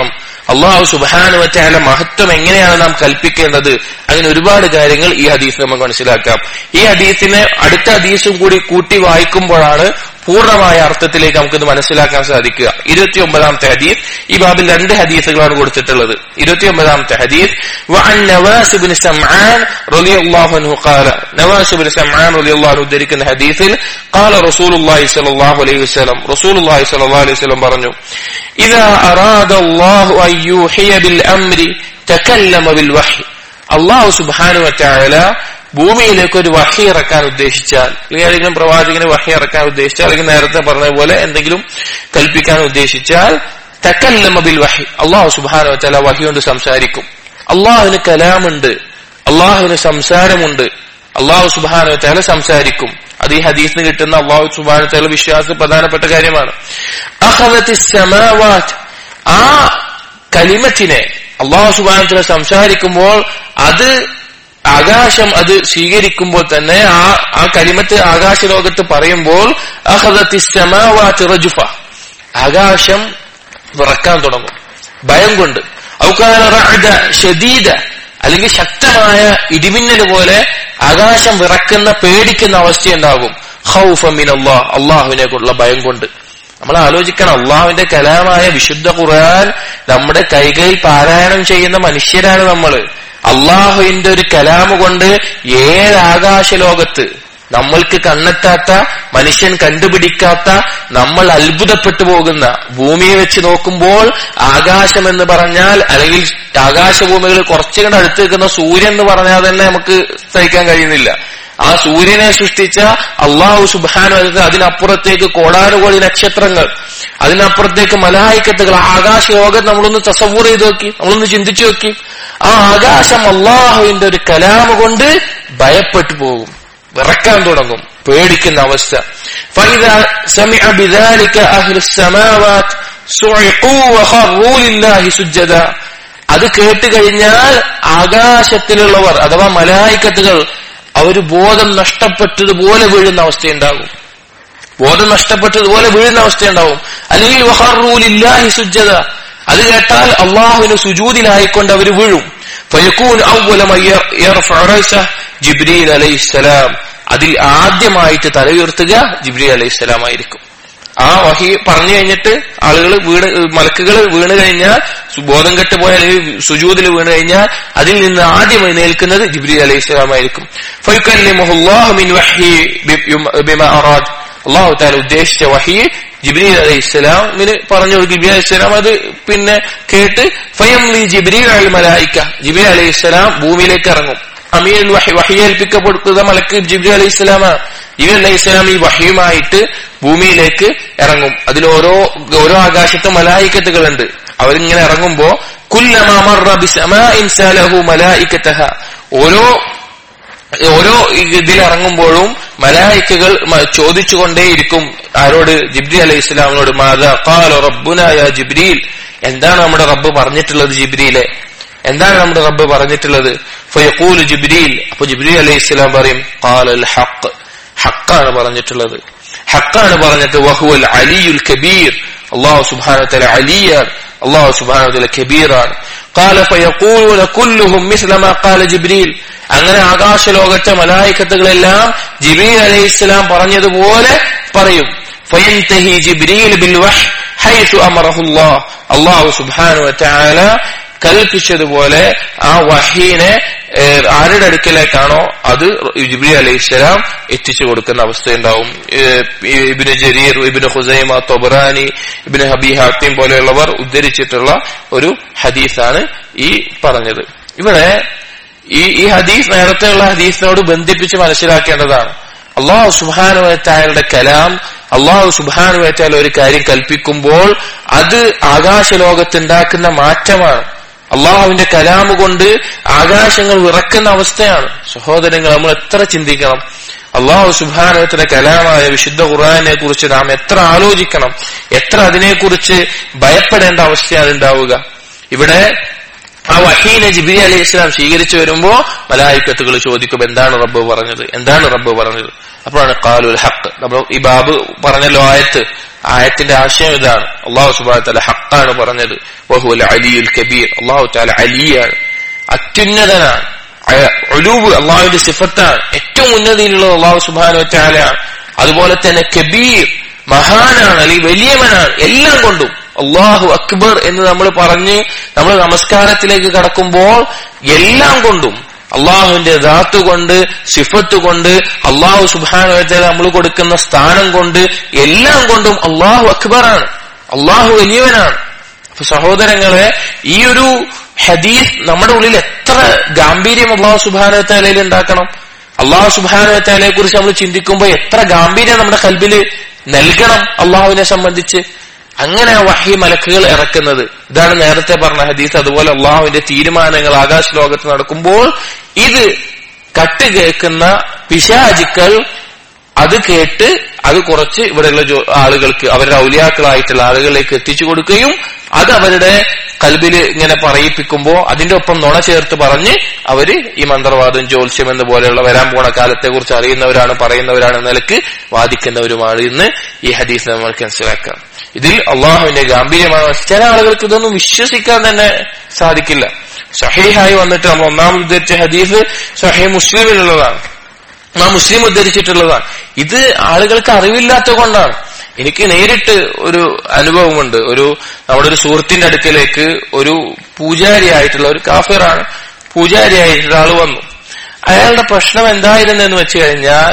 അള്ളാഹു സുബാനുവറ്റായ മഹത്വം എങ്ങനെയാണ് നാം കൽപ്പിക്കേണ്ടത് അങ്ങനെ ഒരുപാട് കാര്യങ്ങൾ ഈ ഹദീസ് നമുക്ക് മനസ്സിലാക്കാം ഈ ഹദീസിനെ അടുത്ത ഹദീസും കൂടി കൂട്ടി വായിക്കുമ്പോഴാണ് പൂർണ്ണമായ അർത്ഥത്തിലേക്ക് നമുക്കിത് മനസ്സിലാക്കാൻ സാധിക്കുക ഇരുപത്തി ഒമ്പതാമത്തെ ഹദീസ് ഈ ബാബിൽ രണ്ട് ഹദീസുകളാണ് കൊടുത്തിട്ടുള്ളത് ഇരുപത്തി ഒമ്പതാമത്തെ ഹദീസ് وعن نواس بن سمعان رضي الله عنه قال نواس بن سمعان رضي الله عنه ഉദ്ധരിക്കുന്ന ഹദീസിൽ قال رسول الله صلى الله عليه وسلم رسول الله صلى الله عليه وسلم പറഞ്ഞു إذا أراد الله أن يوحي بالأمر تكلم بالوحي അള്ളാഹു സുബാനു വറ്റായാല ഭൂമിയിലേക്ക് ഒരു വഹി ഇറക്കാൻ ഉദ്ദേശിച്ചാൽ അല്ലെങ്കിൽ ഏതെങ്കിലും പ്രവാചകന് വഹി ഇറക്കാൻ ഉദ്ദേശിച്ചാൽ അല്ലെങ്കിൽ നേരത്തെ പറഞ്ഞ പോലെ എന്തെങ്കിലും കൽപ്പിക്കാൻ ഉദ്ദേശിച്ചാൽ തക്കല്ലമ ബിൽ വഹി അള്ളാഹു സുബാനു വറ്റാല വഹി കൊണ്ട് സംസാരിക്കും അള്ളാഹുവിന് കലാമുണ്ട് അള്ളാഹുവിന് സംസാരമുണ്ട് അള്ളാഹു സുബാനു വറ്റാല സംസാരിക്കും അത് ഈ ഹദീസിന് കിട്ടുന്ന അള്ളാഹു സുബാനു വറ്റാല വിശ്വാസത്തിൽ പ്രധാനപ്പെട്ട കാര്യമാണ് അഹദത്തി സമാവാത്ത് ആ കലിമത്തിനെ അള്ളാഹു സുബാനത്തിനെ സംസാരിക്കുമ്പോൾ അത് ആകാശം അത് സ്വീകരിക്കുമ്പോൾ തന്നെ ആ ആ കലിമത്ത് ആകാശ ലോകത്ത് പറയുമ്പോൾ റജുഫ ആകാശം വിറക്കാൻ തുടങ്ങും ഭയം കൊണ്ട് ഷദീദ അല്ലെങ്കിൽ ശക്തമായ ഇടിമിന്നൽ പോലെ ആകാശം വിറക്കുന്ന പേടിക്കുന്ന അവസ്ഥയുണ്ടാകും ഹൗഫമിൻ അള്ളാഹ് അള്ളാഹുവിനെ കൊണ്ടുള്ള ഭയം കൊണ്ട് നമ്മൾ ആലോചിക്കണം അള്ളാഹുവിന്റെ കലാമായ വിശുദ്ധ ഖുർആൻ നമ്മുടെ കൈകളിൽ പാരായണം ചെയ്യുന്ന മനുഷ്യരാണ് നമ്മൾ അള്ളാഹുവിന്റെ ഒരു കലാമ് കൊണ്ട് ഏഴ് ആകാശ ലോകത്ത് നമ്മൾക്ക് കണ്ണെത്താത്ത മനുഷ്യൻ കണ്ടുപിടിക്കാത്ത നമ്മൾ അത്ഭുതപ്പെട്ടു പോകുന്ന ഭൂമിയെ വെച്ച് നോക്കുമ്പോൾ ആകാശം എന്ന് പറഞ്ഞാൽ അല്ലെങ്കിൽ ആകാശഭൂമികൾ കുറച്ചു കണ്ട് അടുത്ത് നിൽക്കുന്ന സൂര്യൻ എന്ന് പറഞ്ഞാൽ തന്നെ നമുക്ക് സഹിക്കാൻ കഴിയുന്നില്ല ആ സൂര്യനെ സൃഷ്ടിച്ച അള്ളാഹു സുബാനു അതിനപ്പുറത്തേക്ക് കോടാനുകോടി നക്ഷത്രങ്ങൾ അതിനപ്പുറത്തേക്ക് മലായിക്കത്തുകൾ ആകാശ ലോകം നമ്മളൊന്ന് തസവൂർ ചെയ്ത് നോക്കി നമ്മളൊന്ന് ചിന്തിച്ചു നോക്കി ആ ആകാശം അള്ളാഹുവിന്റെ ഒരു കലാമ് കൊണ്ട് ഭയപ്പെട്ടു പോകും വിറക്കാൻ തുടങ്ങും പേടിക്കുന്ന അവസ്ഥ فإذا سمع بذلك أهل السماوات صعقوا وخروا لله سجدا അത് കേട്ട് കഴിഞ്ഞാൽ ആകാശത്തിലുള്ളവർ അഥവാ മലായിക്കത്തുകൾ അവര് ബോധം നഷ്ടപ്പെട്ടതുപോലെ വീഴുന്ന അവസ്ഥയുണ്ടാകും ബോധം നഷ്ടപ്പെട്ടതുപോലെ വീഴുന്ന അവസ്ഥയുണ്ടാവും അല്ലെങ്കിൽ വഹറൂലില്ലാഹി സുജ്ജത അത് കേട്ടാൽ അള്ളാഹുവിന് സുജൂദിലായിക്കൊണ്ട് അവർ വീഴും ഫയക്കൂൻ ജിബ്രീൽ അലൈഹിസ്സലാം അതിൽ ആദ്യമായിട്ട് തല ഉയർത്തുക ജിബ്രീൽ അലൈഹിസ്സലാം ആയിരിക്കും ആ വഹി പറഞ്ഞു കഴിഞ്ഞിട്ട് ആളുകൾ വീണ് മലക്കുകൾ വീണ് കഴിഞ്ഞാൽ ബോധം കെട്ടുപോയ അല്ലെങ്കിൽ സുജൂതിൽ വീണ് കഴിഞ്ഞാൽ അതിൽ നിന്ന് ആദ്യം എഴുന്നേൽക്കുന്നത് ജിബ്രീൽ അലൈഹി സ്വലാം ആയിരിക്കും അള്ളാഹു താല ഉദ്ദേശിച്ച വഹി ജിബ്രീൽ അലൈഹി സ്വലാമിന് പറഞ്ഞു ജിബ്രീൽ അലൈഹി സ്വലാം അത് പിന്നെ കേട്ട് ഫയം ലി ജിബ്രീൽ അൽ മലായിക്ക ജിബ്രീൽ അലൈഹി സ്വലാം ഭൂമിയിലേക്ക് ഇറങ്ങും അമീർ വഹി വഹിയേൽപ്പിക്കപ്പെടുന്ന മലക്ക് ജിബ്രീൽ അലൈഹി സ്വലാമാണ് ജിബ്രീൽ അലൈഹി സ്വലാം ഈ വഹിയുമായിട്ട് ഭൂമിയിലേക്ക് ഇറങ്ങും അതിൽ ഓരോ ഓരോ ആകാശത്തും മലായിക്കത്തുകളുണ്ട് അവരിങ്ങനെ ഇറങ്ങുമ്പോ ഓരോ ഓരോ ഇതിൽ ഇറങ്ങുമ്പോഴും മലായിക്കകൾ ചോദിച്ചുകൊണ്ടേയിരിക്കും ആരോട് ജിബ്രി അലൈഹി ഇസ്ലാമിനോട് മാതാ കാലോ റബ്ബുനായ ജിബ്രീൽ എന്താണ് നമ്മുടെ റബ്ബ് പറഞ്ഞിട്ടുള്ളത് ജിബ്രിയിലെ എന്താണ് നമ്മുടെ റബ്ബ് പറഞ്ഞിട്ടുള്ളത് ഫയഖൂൽ ജിബ്രീൽ അപ്പൊ ജിബ്രീൽ അലൈഹി ഇസ്ലാം പറയും ഖാലൽ ഹഖ് ഹക്കാണ് പറഞ്ഞിട്ടുള്ളത് ഹക്കാണ് പറഞ്ഞിട്ട് വഹുവൽ അലിയുൽ കബീർ അള്ളാഹു സുബാന അലിയാണ് അള്ളാഹു സുബാന കബീറാണ് قال فيقولون كلهم مثل ما قال جبريل അങ്ങനെ ആകാശ ലോകത്തെ മലായിക്കത്തുകളെല്ലാം ജിബ്രീൽ അലൈഹി ഇസ്ലാം പറഞ്ഞതുപോലെ പറയും ഫയൻതഹി ജിബ്രീൽ ബിൽ വഹ് ഹൈസു അമറഹുല്ലാഹ് അള്ളാഹു സുബ്ഹാനഹു വതആല കൽപ്പിച്ചതുപോലെ ആ വഹീനെ ആരുടെ അടുക്കലേക്കാണോ അത് ജിബ്രി അലൈഹി സ്വലാം എത്തിച്ചു കൊടുക്കുന്ന അവസ്ഥയുണ്ടാവും ഇബിന് ജരീർ ഇബിന് ഹുസൈമ തൊബറാനി ഇബിന് ഹബി ഹാത്തിം പോലെയുള്ളവർ ഉദ്ധരിച്ചിട്ടുള്ള ഒരു ഹദീസാണ് ഈ പറഞ്ഞത് ഇവിടെ ഈ ഈ ഹദീസ് നേരത്തെയുള്ള ഹദീസിനോട് ബന്ധിപ്പിച്ച് മനസ്സിലാക്കേണ്ടതാണ് അള്ളാഹു സുബാനുവറ്റായാലുടെ കലാം അള്ളാഹു സുബാനുവറ്റാൽ ഒരു കാര്യം കൽപ്പിക്കുമ്പോൾ അത് ആകാശ ലോകത്തുണ്ടാക്കുന്ന മാറ്റമാണ് അള്ളാഹുവിന്റെ കലാമ് കൊണ്ട് ആകാശങ്ങൾ വിറക്കുന്ന അവസ്ഥയാണ് സഹോദരങ്ങൾ നമ്മൾ എത്ര ചിന്തിക്കണം അള്ളാഹു സുബാനത്തിന്റെ കലാമായ വിശുദ്ധ ഖുർആാനെ കുറിച്ച് നാം എത്ര ആലോചിക്കണം എത്ര അതിനെക്കുറിച്ച് ഭയപ്പെടേണ്ട അവസ്ഥയാണ് ഉണ്ടാവുക ഇവിടെ ആ വഹീനെ ജിബി അലൈഹി ഇസ്ലാം സ്വീകരിച്ചു വരുമ്പോ മലായിക്കത്തുകൾ ചോദിക്കും എന്താണ് റബ്ബ് പറഞ്ഞത് എന്താണ് റബ്ബ് പറഞ്ഞത് അപ്പോഴാണ് കാലുൽ ഹക്ക് നമ്മൾ ഈ ബാബ് പറഞ്ഞല്ലോ ആയത്ത് ആയത്തിന്റെ ആശയം ഇതാണ് അള്ളാഹു സുബാന തല ഹക്കാണ് പറഞ്ഞത് വഹുൽ അലിയുൽ കബീർ അള്ളാഹു താല അലിയാണ് അത്യുന്നതനാണ് ഒലൂബ് അള്ളാഹുവിന്റെ സിഫത്താണ് ഏറ്റവും ഉന്നതിയിലുള്ളത് അള്ളാഹു സുബാന താലയാണ് അതുപോലെ തന്നെ കബീർ മഹാനാണ് അല്ലെങ്കിൽ വലിയവനാണ് എല്ലാം കൊണ്ടും അള്ളാഹു അക്ബർ എന്ന് നമ്മൾ പറഞ്ഞ് നമ്മൾ നമസ്കാരത്തിലേക്ക് കടക്കുമ്പോൾ എല്ലാം കൊണ്ടും അള്ളാഹുവിന്റെ ധാത്ത് കൊണ്ട് സിഫത്ത് കൊണ്ട് അള്ളാഹു സുബാന നമ്മൾ കൊടുക്കുന്ന സ്ഥാനം കൊണ്ട് എല്ലാം കൊണ്ടും അള്ളാഹു അക്ബറാണ് അള്ളാഹു വലിയവനാണ് അപ്പൊ സഹോദരങ്ങളെ ഈ ഒരു ഹദീസ് നമ്മുടെ ഉള്ളിൽ എത്ര ഗാംഭീര്യം അള്ളാഹു സുബാനത്താലയിൽ ഉണ്ടാക്കണം അള്ളാഹു സുബാനത്താലയെ കുറിച്ച് നമ്മൾ ചിന്തിക്കുമ്പോൾ എത്ര ഗാംഭീര്യം നമ്മുടെ കൽബില് നൽകണം അള്ളാഹുവിനെ സംബന്ധിച്ച് അങ്ങനെ ആ വഹി മലക്കുകൾ ഇറക്കുന്നത് ഇതാണ് നേരത്തെ പറഞ്ഞ ഹദീസ് അതുപോലെ അള്ളാഹുവിന്റെ തീരുമാനങ്ങൾ ആകാശ ലോകത്ത് നടക്കുമ്പോൾ ഇത് കട്ട് കേൾക്കുന്ന പിശാചിക്കൾ അത് കേട്ട് അത് കുറച്ച് ഇവിടെയുള്ള ആളുകൾക്ക് അവരുടെ ഔലിയാക്കളായിട്ടുള്ള ആളുകളിലേക്ക് എത്തിച്ചു കൊടുക്കുകയും അത് അവരുടെ കൽബില് ഇങ്ങനെ പറയിപ്പിക്കുമ്പോ അതിന്റെ ഒപ്പം നുണ ചേർത്ത് പറഞ്ഞ് അവര് ഈ മന്ത്രവാദം ജ്യോത്സ്യം എന്ന് പോലെയുള്ള വരാൻ പോണ കാലത്തെ കുറിച്ച് അറിയുന്നവരാണ് പറയുന്നവരാണ് എന്ന നിലക്ക് വാദിക്കുന്നവരുമാണ് എന്ന് ഈ ഹദീസ് നമ്മൾക്ക് മനസ്സിലാക്കാം ഇതിൽ അള്ളാഹുവിന്റെ ഗാംഭീര്യമാണ് ചില ആളുകൾക്ക് ഇതൊന്നും വിശ്വസിക്കാൻ തന്നെ സാധിക്കില്ല സഹീഹായി വന്നിട്ട് നമ്മൾ ഒന്നാമത് ഉദ്ധരിച്ച ഹദീസ് സഹീ മുസ്ലിമിലുള്ളതാണ് ആ മുസ്ലിം ഉദ്ധരിച്ചിട്ടുള്ളതാണ് ഇത് ആളുകൾക്ക് അറിവില്ലാത്ത കൊണ്ടാണ് എനിക്ക് നേരിട്ട് ഒരു അനുഭവമുണ്ട് ഒരു നമ്മുടെ ഒരു സുഹൃത്തിന്റെ അടുക്കലേക്ക് ഒരു പൂജാരിയായിട്ടുള്ള ഒരു കാഫിറാണ് പൂജാരിയായിട്ടുള്ള ആൾ വന്നു അയാളുടെ പ്രശ്നം എന്തായിരുന്നെന്ന് വെച്ച് കഴിഞ്ഞാൽ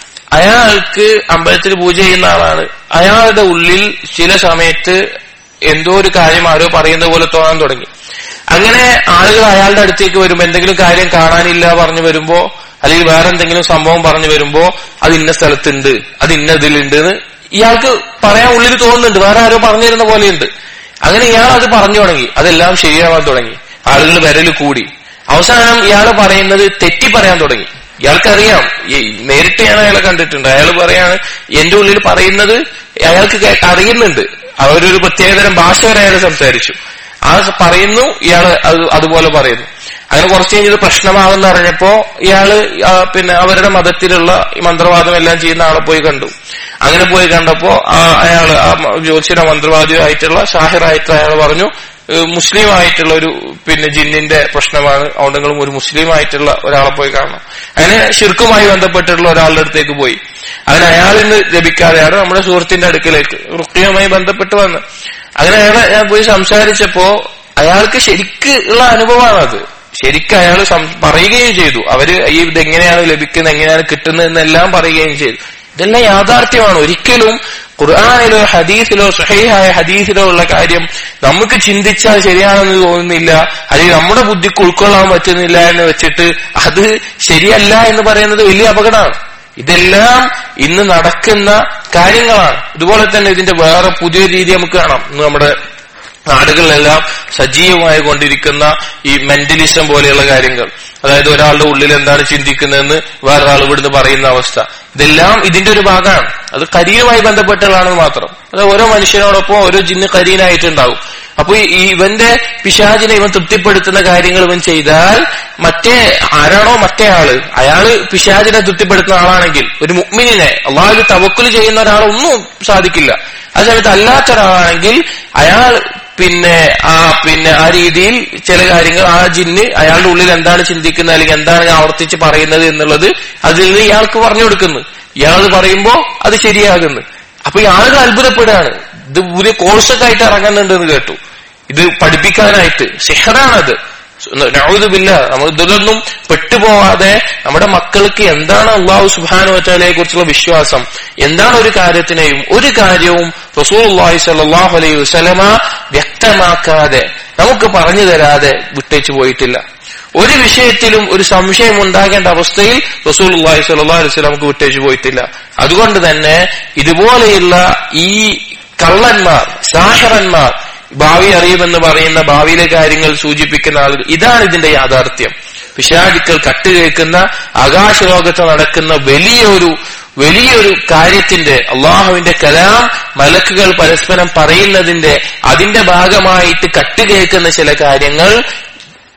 അയാൾക്ക് അമ്പലത്തിൽ പൂജ ചെയ്യുന്ന ആളാണ് അയാളുടെ ഉള്ളിൽ ചില സമയത്ത് എന്തോ ഒരു കാര്യം ആരോ പറയുന്ന പോലെ തോന്നാൻ തുടങ്ങി അങ്ങനെ ആളുകൾ അയാളുടെ അടുത്തേക്ക് വരുമ്പോ എന്തെങ്കിലും കാര്യം കാണാനില്ല പറഞ്ഞു വരുമ്പോ അല്ലെങ്കിൽ വേറെ എന്തെങ്കിലും സംഭവം പറഞ്ഞു വരുമ്പോ അത് ഇന്ന സ്ഥലത്തുണ്ട് അത് ഇന്ന ഇതിലുണ്ട് എന്ന് ഇയാൾക്ക് പറയാൻ ഉള്ളിൽ തോന്നുന്നുണ്ട് വേറെ ആരോ പറഞ്ഞിരുന്ന പോലെയുണ്ട് അങ്ങനെ ഇയാൾ അത് പറഞ്ഞു തുടങ്ങി അതെല്ലാം ശരിയാവാൻ തുടങ്ങി ആളുകൾ വിരൽ കൂടി അവസാനം ഇയാൾ പറയുന്നത് തെറ്റി പറയാൻ തുടങ്ങി ഇയാൾക്കറിയാം നേരിട്ട് ഞാൻ അയാളെ കണ്ടിട്ടുണ്ട് അയാൾ പറയാണ് എന്റെ ഉള്ളിൽ പറയുന്നത് അയാൾക്ക് അറിയുന്നുണ്ട് അവരൊരു പ്രത്യേകതരം ഭാഷ വരെ അയാൾ സംസാരിച്ചു ആ പറയുന്നു ഇയാൾ അതുപോലെ പറയുന്നു അങ്ങനെ കുറച്ച് കഴിഞ്ഞത് പ്രശ്നമാകുന്ന അറിഞ്ഞപ്പോ ഇയാള് പിന്നെ അവരുടെ മതത്തിലുള്ള ഈ മന്ത്രവാദം എല്ലാം ചെയ്യുന്ന ആളെ പോയി കണ്ടു അങ്ങനെ പോയി കണ്ടപ്പോ ആ അയാള് ആ ജ്യോതിഷ മന്ത്രവാദിയായിട്ടുള്ള ഷാഹിറായിട്ടുള്ള അയാൾ പറഞ്ഞു മുസ്ലിം ആയിട്ടുള്ള ഒരു പിന്നെ ജിന്നിന്റെ പ്രശ്നമാണ് അതുകൊണ്ട് നിങ്ങളും ഒരു മുസ്ലിം ആയിട്ടുള്ള ഒരാളെ പോയി കാണണം അങ്ങനെ ഷിർക്കുമായി ബന്ധപ്പെട്ടിട്ടുള്ള ഒരാളുടെ അടുത്തേക്ക് പോയി അങ്ങനെ അയാളിന് ലഭിക്കാതെയാണ് നമ്മുടെ സുഹൃത്തിന്റെ അടുക്കിലേക്ക് റുക്കിയുമായി ബന്ധപ്പെട്ട് വന്ന് അങ്ങനെ അയാളെ ഞാൻ പോയി സംസാരിച്ചപ്പോ അയാൾക്ക് ശരിക്ക് ഉള്ള അനുഭവമാണ് അത് ശരിക്കും അയാൾ പറയുകയും ചെയ്തു അവര് ഈ ഇതെങ്ങനെയാണ് ലഭിക്കുന്നത് എങ്ങനെയാണ് കിട്ടുന്നത് എന്നെല്ലാം പറയുകയും ചെയ്തു ഇതെല്ലാം യാഥാർത്ഥ്യമാണ് ഒരിക്കലും ഖുർആാനിലോ ഹദീസിലോ സഹീഹായ ഹദീസിലോ ഉള്ള കാര്യം നമുക്ക് ചിന്തിച്ചാൽ ശരിയാണെന്ന് തോന്നുന്നില്ല അല്ലെങ്കിൽ നമ്മുടെ ബുദ്ധിക്ക് ഉൾക്കൊള്ളാൻ പറ്റുന്നില്ല എന്ന് വെച്ചിട്ട് അത് ശരിയല്ല എന്ന് പറയുന്നത് വലിയ അപകടമാണ് ഇതെല്ലാം ഇന്ന് നടക്കുന്ന കാര്യങ്ങളാണ് ഇതുപോലെ തന്നെ ഇതിന്റെ വേറെ പുതിയ രീതി നമുക്ക് കാണാം ഇന്ന് നമ്മുടെ നാടുകളിലെല്ലാം സജീവമായി കൊണ്ടിരിക്കുന്ന ഈ മെന്റലിസം പോലെയുള്ള കാര്യങ്ങൾ അതായത് ഒരാളുടെ ഉള്ളിൽ എന്താണ് ചിന്തിക്കുന്നതെന്ന് വേറൊരാൾ ഇവിടുന്ന് പറയുന്ന അവസ്ഥ ഇതെല്ലാം ഇതിന്റെ ഒരു ഭാഗമാണ് അത് കരീനുമായി ബന്ധപ്പെട്ടുള്ളതാണെന്ന് മാത്രം അത് ഓരോ മനുഷ്യനോടൊപ്പം ഓരോ ജിന്ന് കരീനായിട്ടുണ്ടാവും അപ്പൊ ഈ ഇവന്റെ പിശാചിനെ ഇവൻ തൃപ്തിപ്പെടുത്തുന്ന കാര്യങ്ങൾ ഇവൻ ചെയ്താൽ മറ്റേ ആരാണോ മറ്റേ ആള് അയാള് പിശാചിനെ തൃപ്തിപ്പെടുത്തുന്ന ആളാണെങ്കിൽ ഒരു മുഗ്മിനെ അള്ളാഹു തവക്കുൽ ചെയ്യുന്ന ഒരാളൊന്നും സാധിക്കില്ല ആ സമയത്ത് അല്ലാത്ത ഒരാളാണെങ്കിൽ അയാൾ പിന്നെ ആ പിന്നെ ആ രീതിയിൽ ചില കാര്യങ്ങൾ ആ ജിന്ന് അയാളുടെ ഉള്ളിൽ എന്താണ് ചിന്തിക്കുന്നത് അല്ലെങ്കിൽ എന്താണ് ആവർത്തിച്ച് പറയുന്നത് എന്നുള്ളത് അതിൽ നിന്ന് ഇയാൾക്ക് പറഞ്ഞു കൊടുക്കുന്നു ഇയാളത് പറയുമ്പോ അത് ശരിയാകുന്നു അപ്പൊ ഈ ആളുകൾ അത്ഭുതപ്പെടുകയാണ് ഇത് പുതിയ കോഴ്സൊക്കെ ആയിട്ട് ഇറങ്ങുന്നുണ്ട് എന്ന് കേട്ടു ഇത് പഠിപ്പിക്കാനായിട്ട് സിഹറാണത് നൗദുബില്ല നമ്മൾ ഇതിലൊന്നും പെട്ടുപോവാതെ നമ്മുടെ മക്കൾക്ക് എന്താണ് അള്ളാഹു സുബാനു വച്ചാലയെ കുറിച്ചുള്ള വിശ്വാസം എന്താണ് ഒരു കാര്യത്തിനെയും ഒരു കാര്യവും റസൂൽ അള്ളാഹി സലാഹു അലൈഹി വസ്ലമ വ്യക്തമാക്കാതെ നമുക്ക് പറഞ്ഞു തരാതെ വിട്ടേച്ചു പോയിട്ടില്ല ഒരു വിഷയത്തിലും ഒരു സംശയം ഉണ്ടാകേണ്ട അവസ്ഥയിൽ റസൂൽ അള്ളാഹി സല്ലാ അലൈഹി നമുക്ക് വിട്ടേച്ചു പോയിട്ടില്ല അതുകൊണ്ട് തന്നെ ഇതുപോലെയുള്ള ഈ കള്ളന്മാർ സാഹറന്മാർ ഭാവി അറിയുമെന്ന് പറയുന്ന ഭാവിയിലെ കാര്യങ്ങൾ സൂചിപ്പിക്കുന്ന ആളുകൾ ഇതാണ് ഇതിന്റെ യാഥാർത്ഥ്യം പിശാചുക്കൾ കട്ടുകേൾക്കുന്ന ആകാശലോകത്ത് നടക്കുന്ന വലിയൊരു വലിയൊരു കാര്യത്തിന്റെ അള്ളാഹുവിന്റെ കലാം മലക്കുകൾ പരസ്പരം പറയുന്നതിന്റെ അതിന്റെ ഭാഗമായിട്ട് കട്ടുകേൾക്കുന്ന ചില കാര്യങ്ങൾ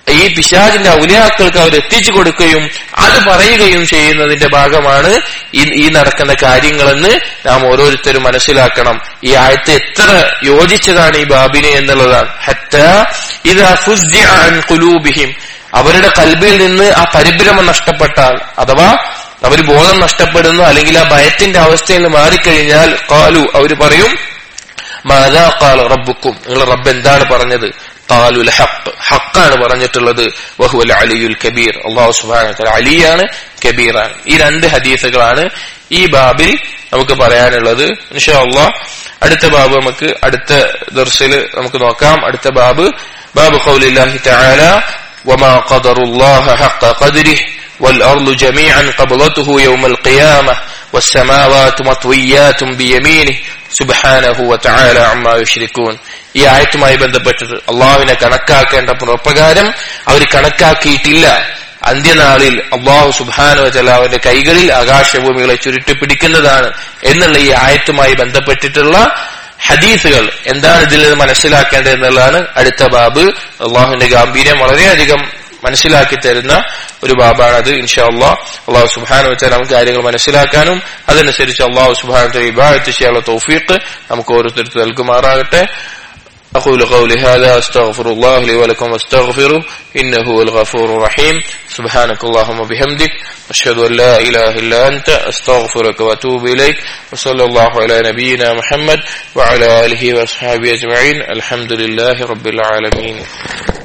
ഈ പിശാജിന്റെ ഔലിയാക്കൾക്ക് അവർ എത്തിച്ചു കൊടുക്കുകയും അത് പറയുകയും ചെയ്യുന്നതിന്റെ ഭാഗമാണ് ഈ ഈ നടക്കുന്ന കാര്യങ്ങളെന്ന് നാം ഓരോരുത്തരും മനസ്സിലാക്കണം ഈ ആയത്ത് എത്ര യോജിച്ചതാണ് ഈ ബാബിനെ എന്നുള്ളതാണ് ഹറ്റ ഇത് കുലൂബിഹിം അവരുടെ കൽബിൽ നിന്ന് ആ പരിഭ്രമം നഷ്ടപ്പെട്ടാൽ അഥവാ അവർ ബോധം നഷ്ടപ്പെടുന്നു അല്ലെങ്കിൽ ആ ഭയത്തിന്റെ അവസ്ഥയിൽ നിന്ന് മാറിക്കഴിഞ്ഞാൽ കാലു അവർ പറയും മാതാ കാല റബ്ബുക്കും നിങ്ങളുടെ റബ്ബ് എന്താണ് പറഞ്ഞത് കാലുൽ ഹക്ക് ഹക്കാണ് പറഞ്ഞിട്ടുള്ളത് വഹുവൽ അലിയുൽ കബീർ അള്ളാഹു സുബാന അലിയാണ് കബീറാണ് ഈ രണ്ട് ഹദീസുകളാണ് ഈ ബാബിൽ നമുക്ക് പറയാനുള്ളത് ഇൻഷാ അള്ളാഹ് അടുത്ത ബാബ് നമുക്ക് അടുത്ത ദർശിൽ നമുക്ക് നോക്കാം അടുത്ത ബാബ് ബാബ് ഖൗലില്ലാഹി തആല وما قدر الله حق قدره والأرض جميعا قبضته يوم القيامة والسماوات مطويات بيمينه സുബാനഹു വതആല അമ്മാ യുശ്രികൂൻ ഈ ആയത്തുമായി ബന്ധപ്പെട്ടത് അള്ളാഹുവിനെ കണക്കാക്കേണ്ട പ്രകാരം അവർ കണക്കാക്കിയിട്ടില്ല അന്ത്യനാളിൽ അള്ളാഹു സുബാനു വചല അവന്റെ കൈകളിൽ ആകാശഭൂമികളെ ചുരുട്ടി പിടിക്കുന്നതാണ് എന്നുള്ള ഈ ആയത്തുമായി ബന്ധപ്പെട്ടിട്ടുള്ള ഹദീസുകൾ എന്താണ് ഇതിൽ നിന്ന് മനസ്സിലാക്കേണ്ടത് എന്നുള്ളതാണ് അടുത്ത ബാബ് അള്ളാഹുവിന്റെ ഗാംഭീര്യം വളരെയധികം മനസ്സിലാക്കി തരുന്ന ഒരു ബാബാണത് ഇൻഷാ അള്ളാഹ് അള്ളാഹു സുബാനു വെച്ചാൽ നമുക്ക് കാര്യങ്ങൾ മനസ്സിലാക്കാനും അതനുസരിച്ച് അള്ളാഹു സുബാനത്തെ വിഭാഗത്ത് ചെയ്യാനുള്ള തൗഫീഖ് നമുക്ക് ഓരോരുത്തർക്ക് നൽകുമാറാകട്ടെ أقول قولي هذا أستغفر الله لي ولكم واستغفره إنه هو الغفور الرحيم سبحانك اللهم وبحمدك أشهد أن لا إله إلا أنت أستغفرك وأتوب إليك وصلى الله على نبينا محمد وعلى آله وأصحابه أجمعين الحمد لله رب العالمين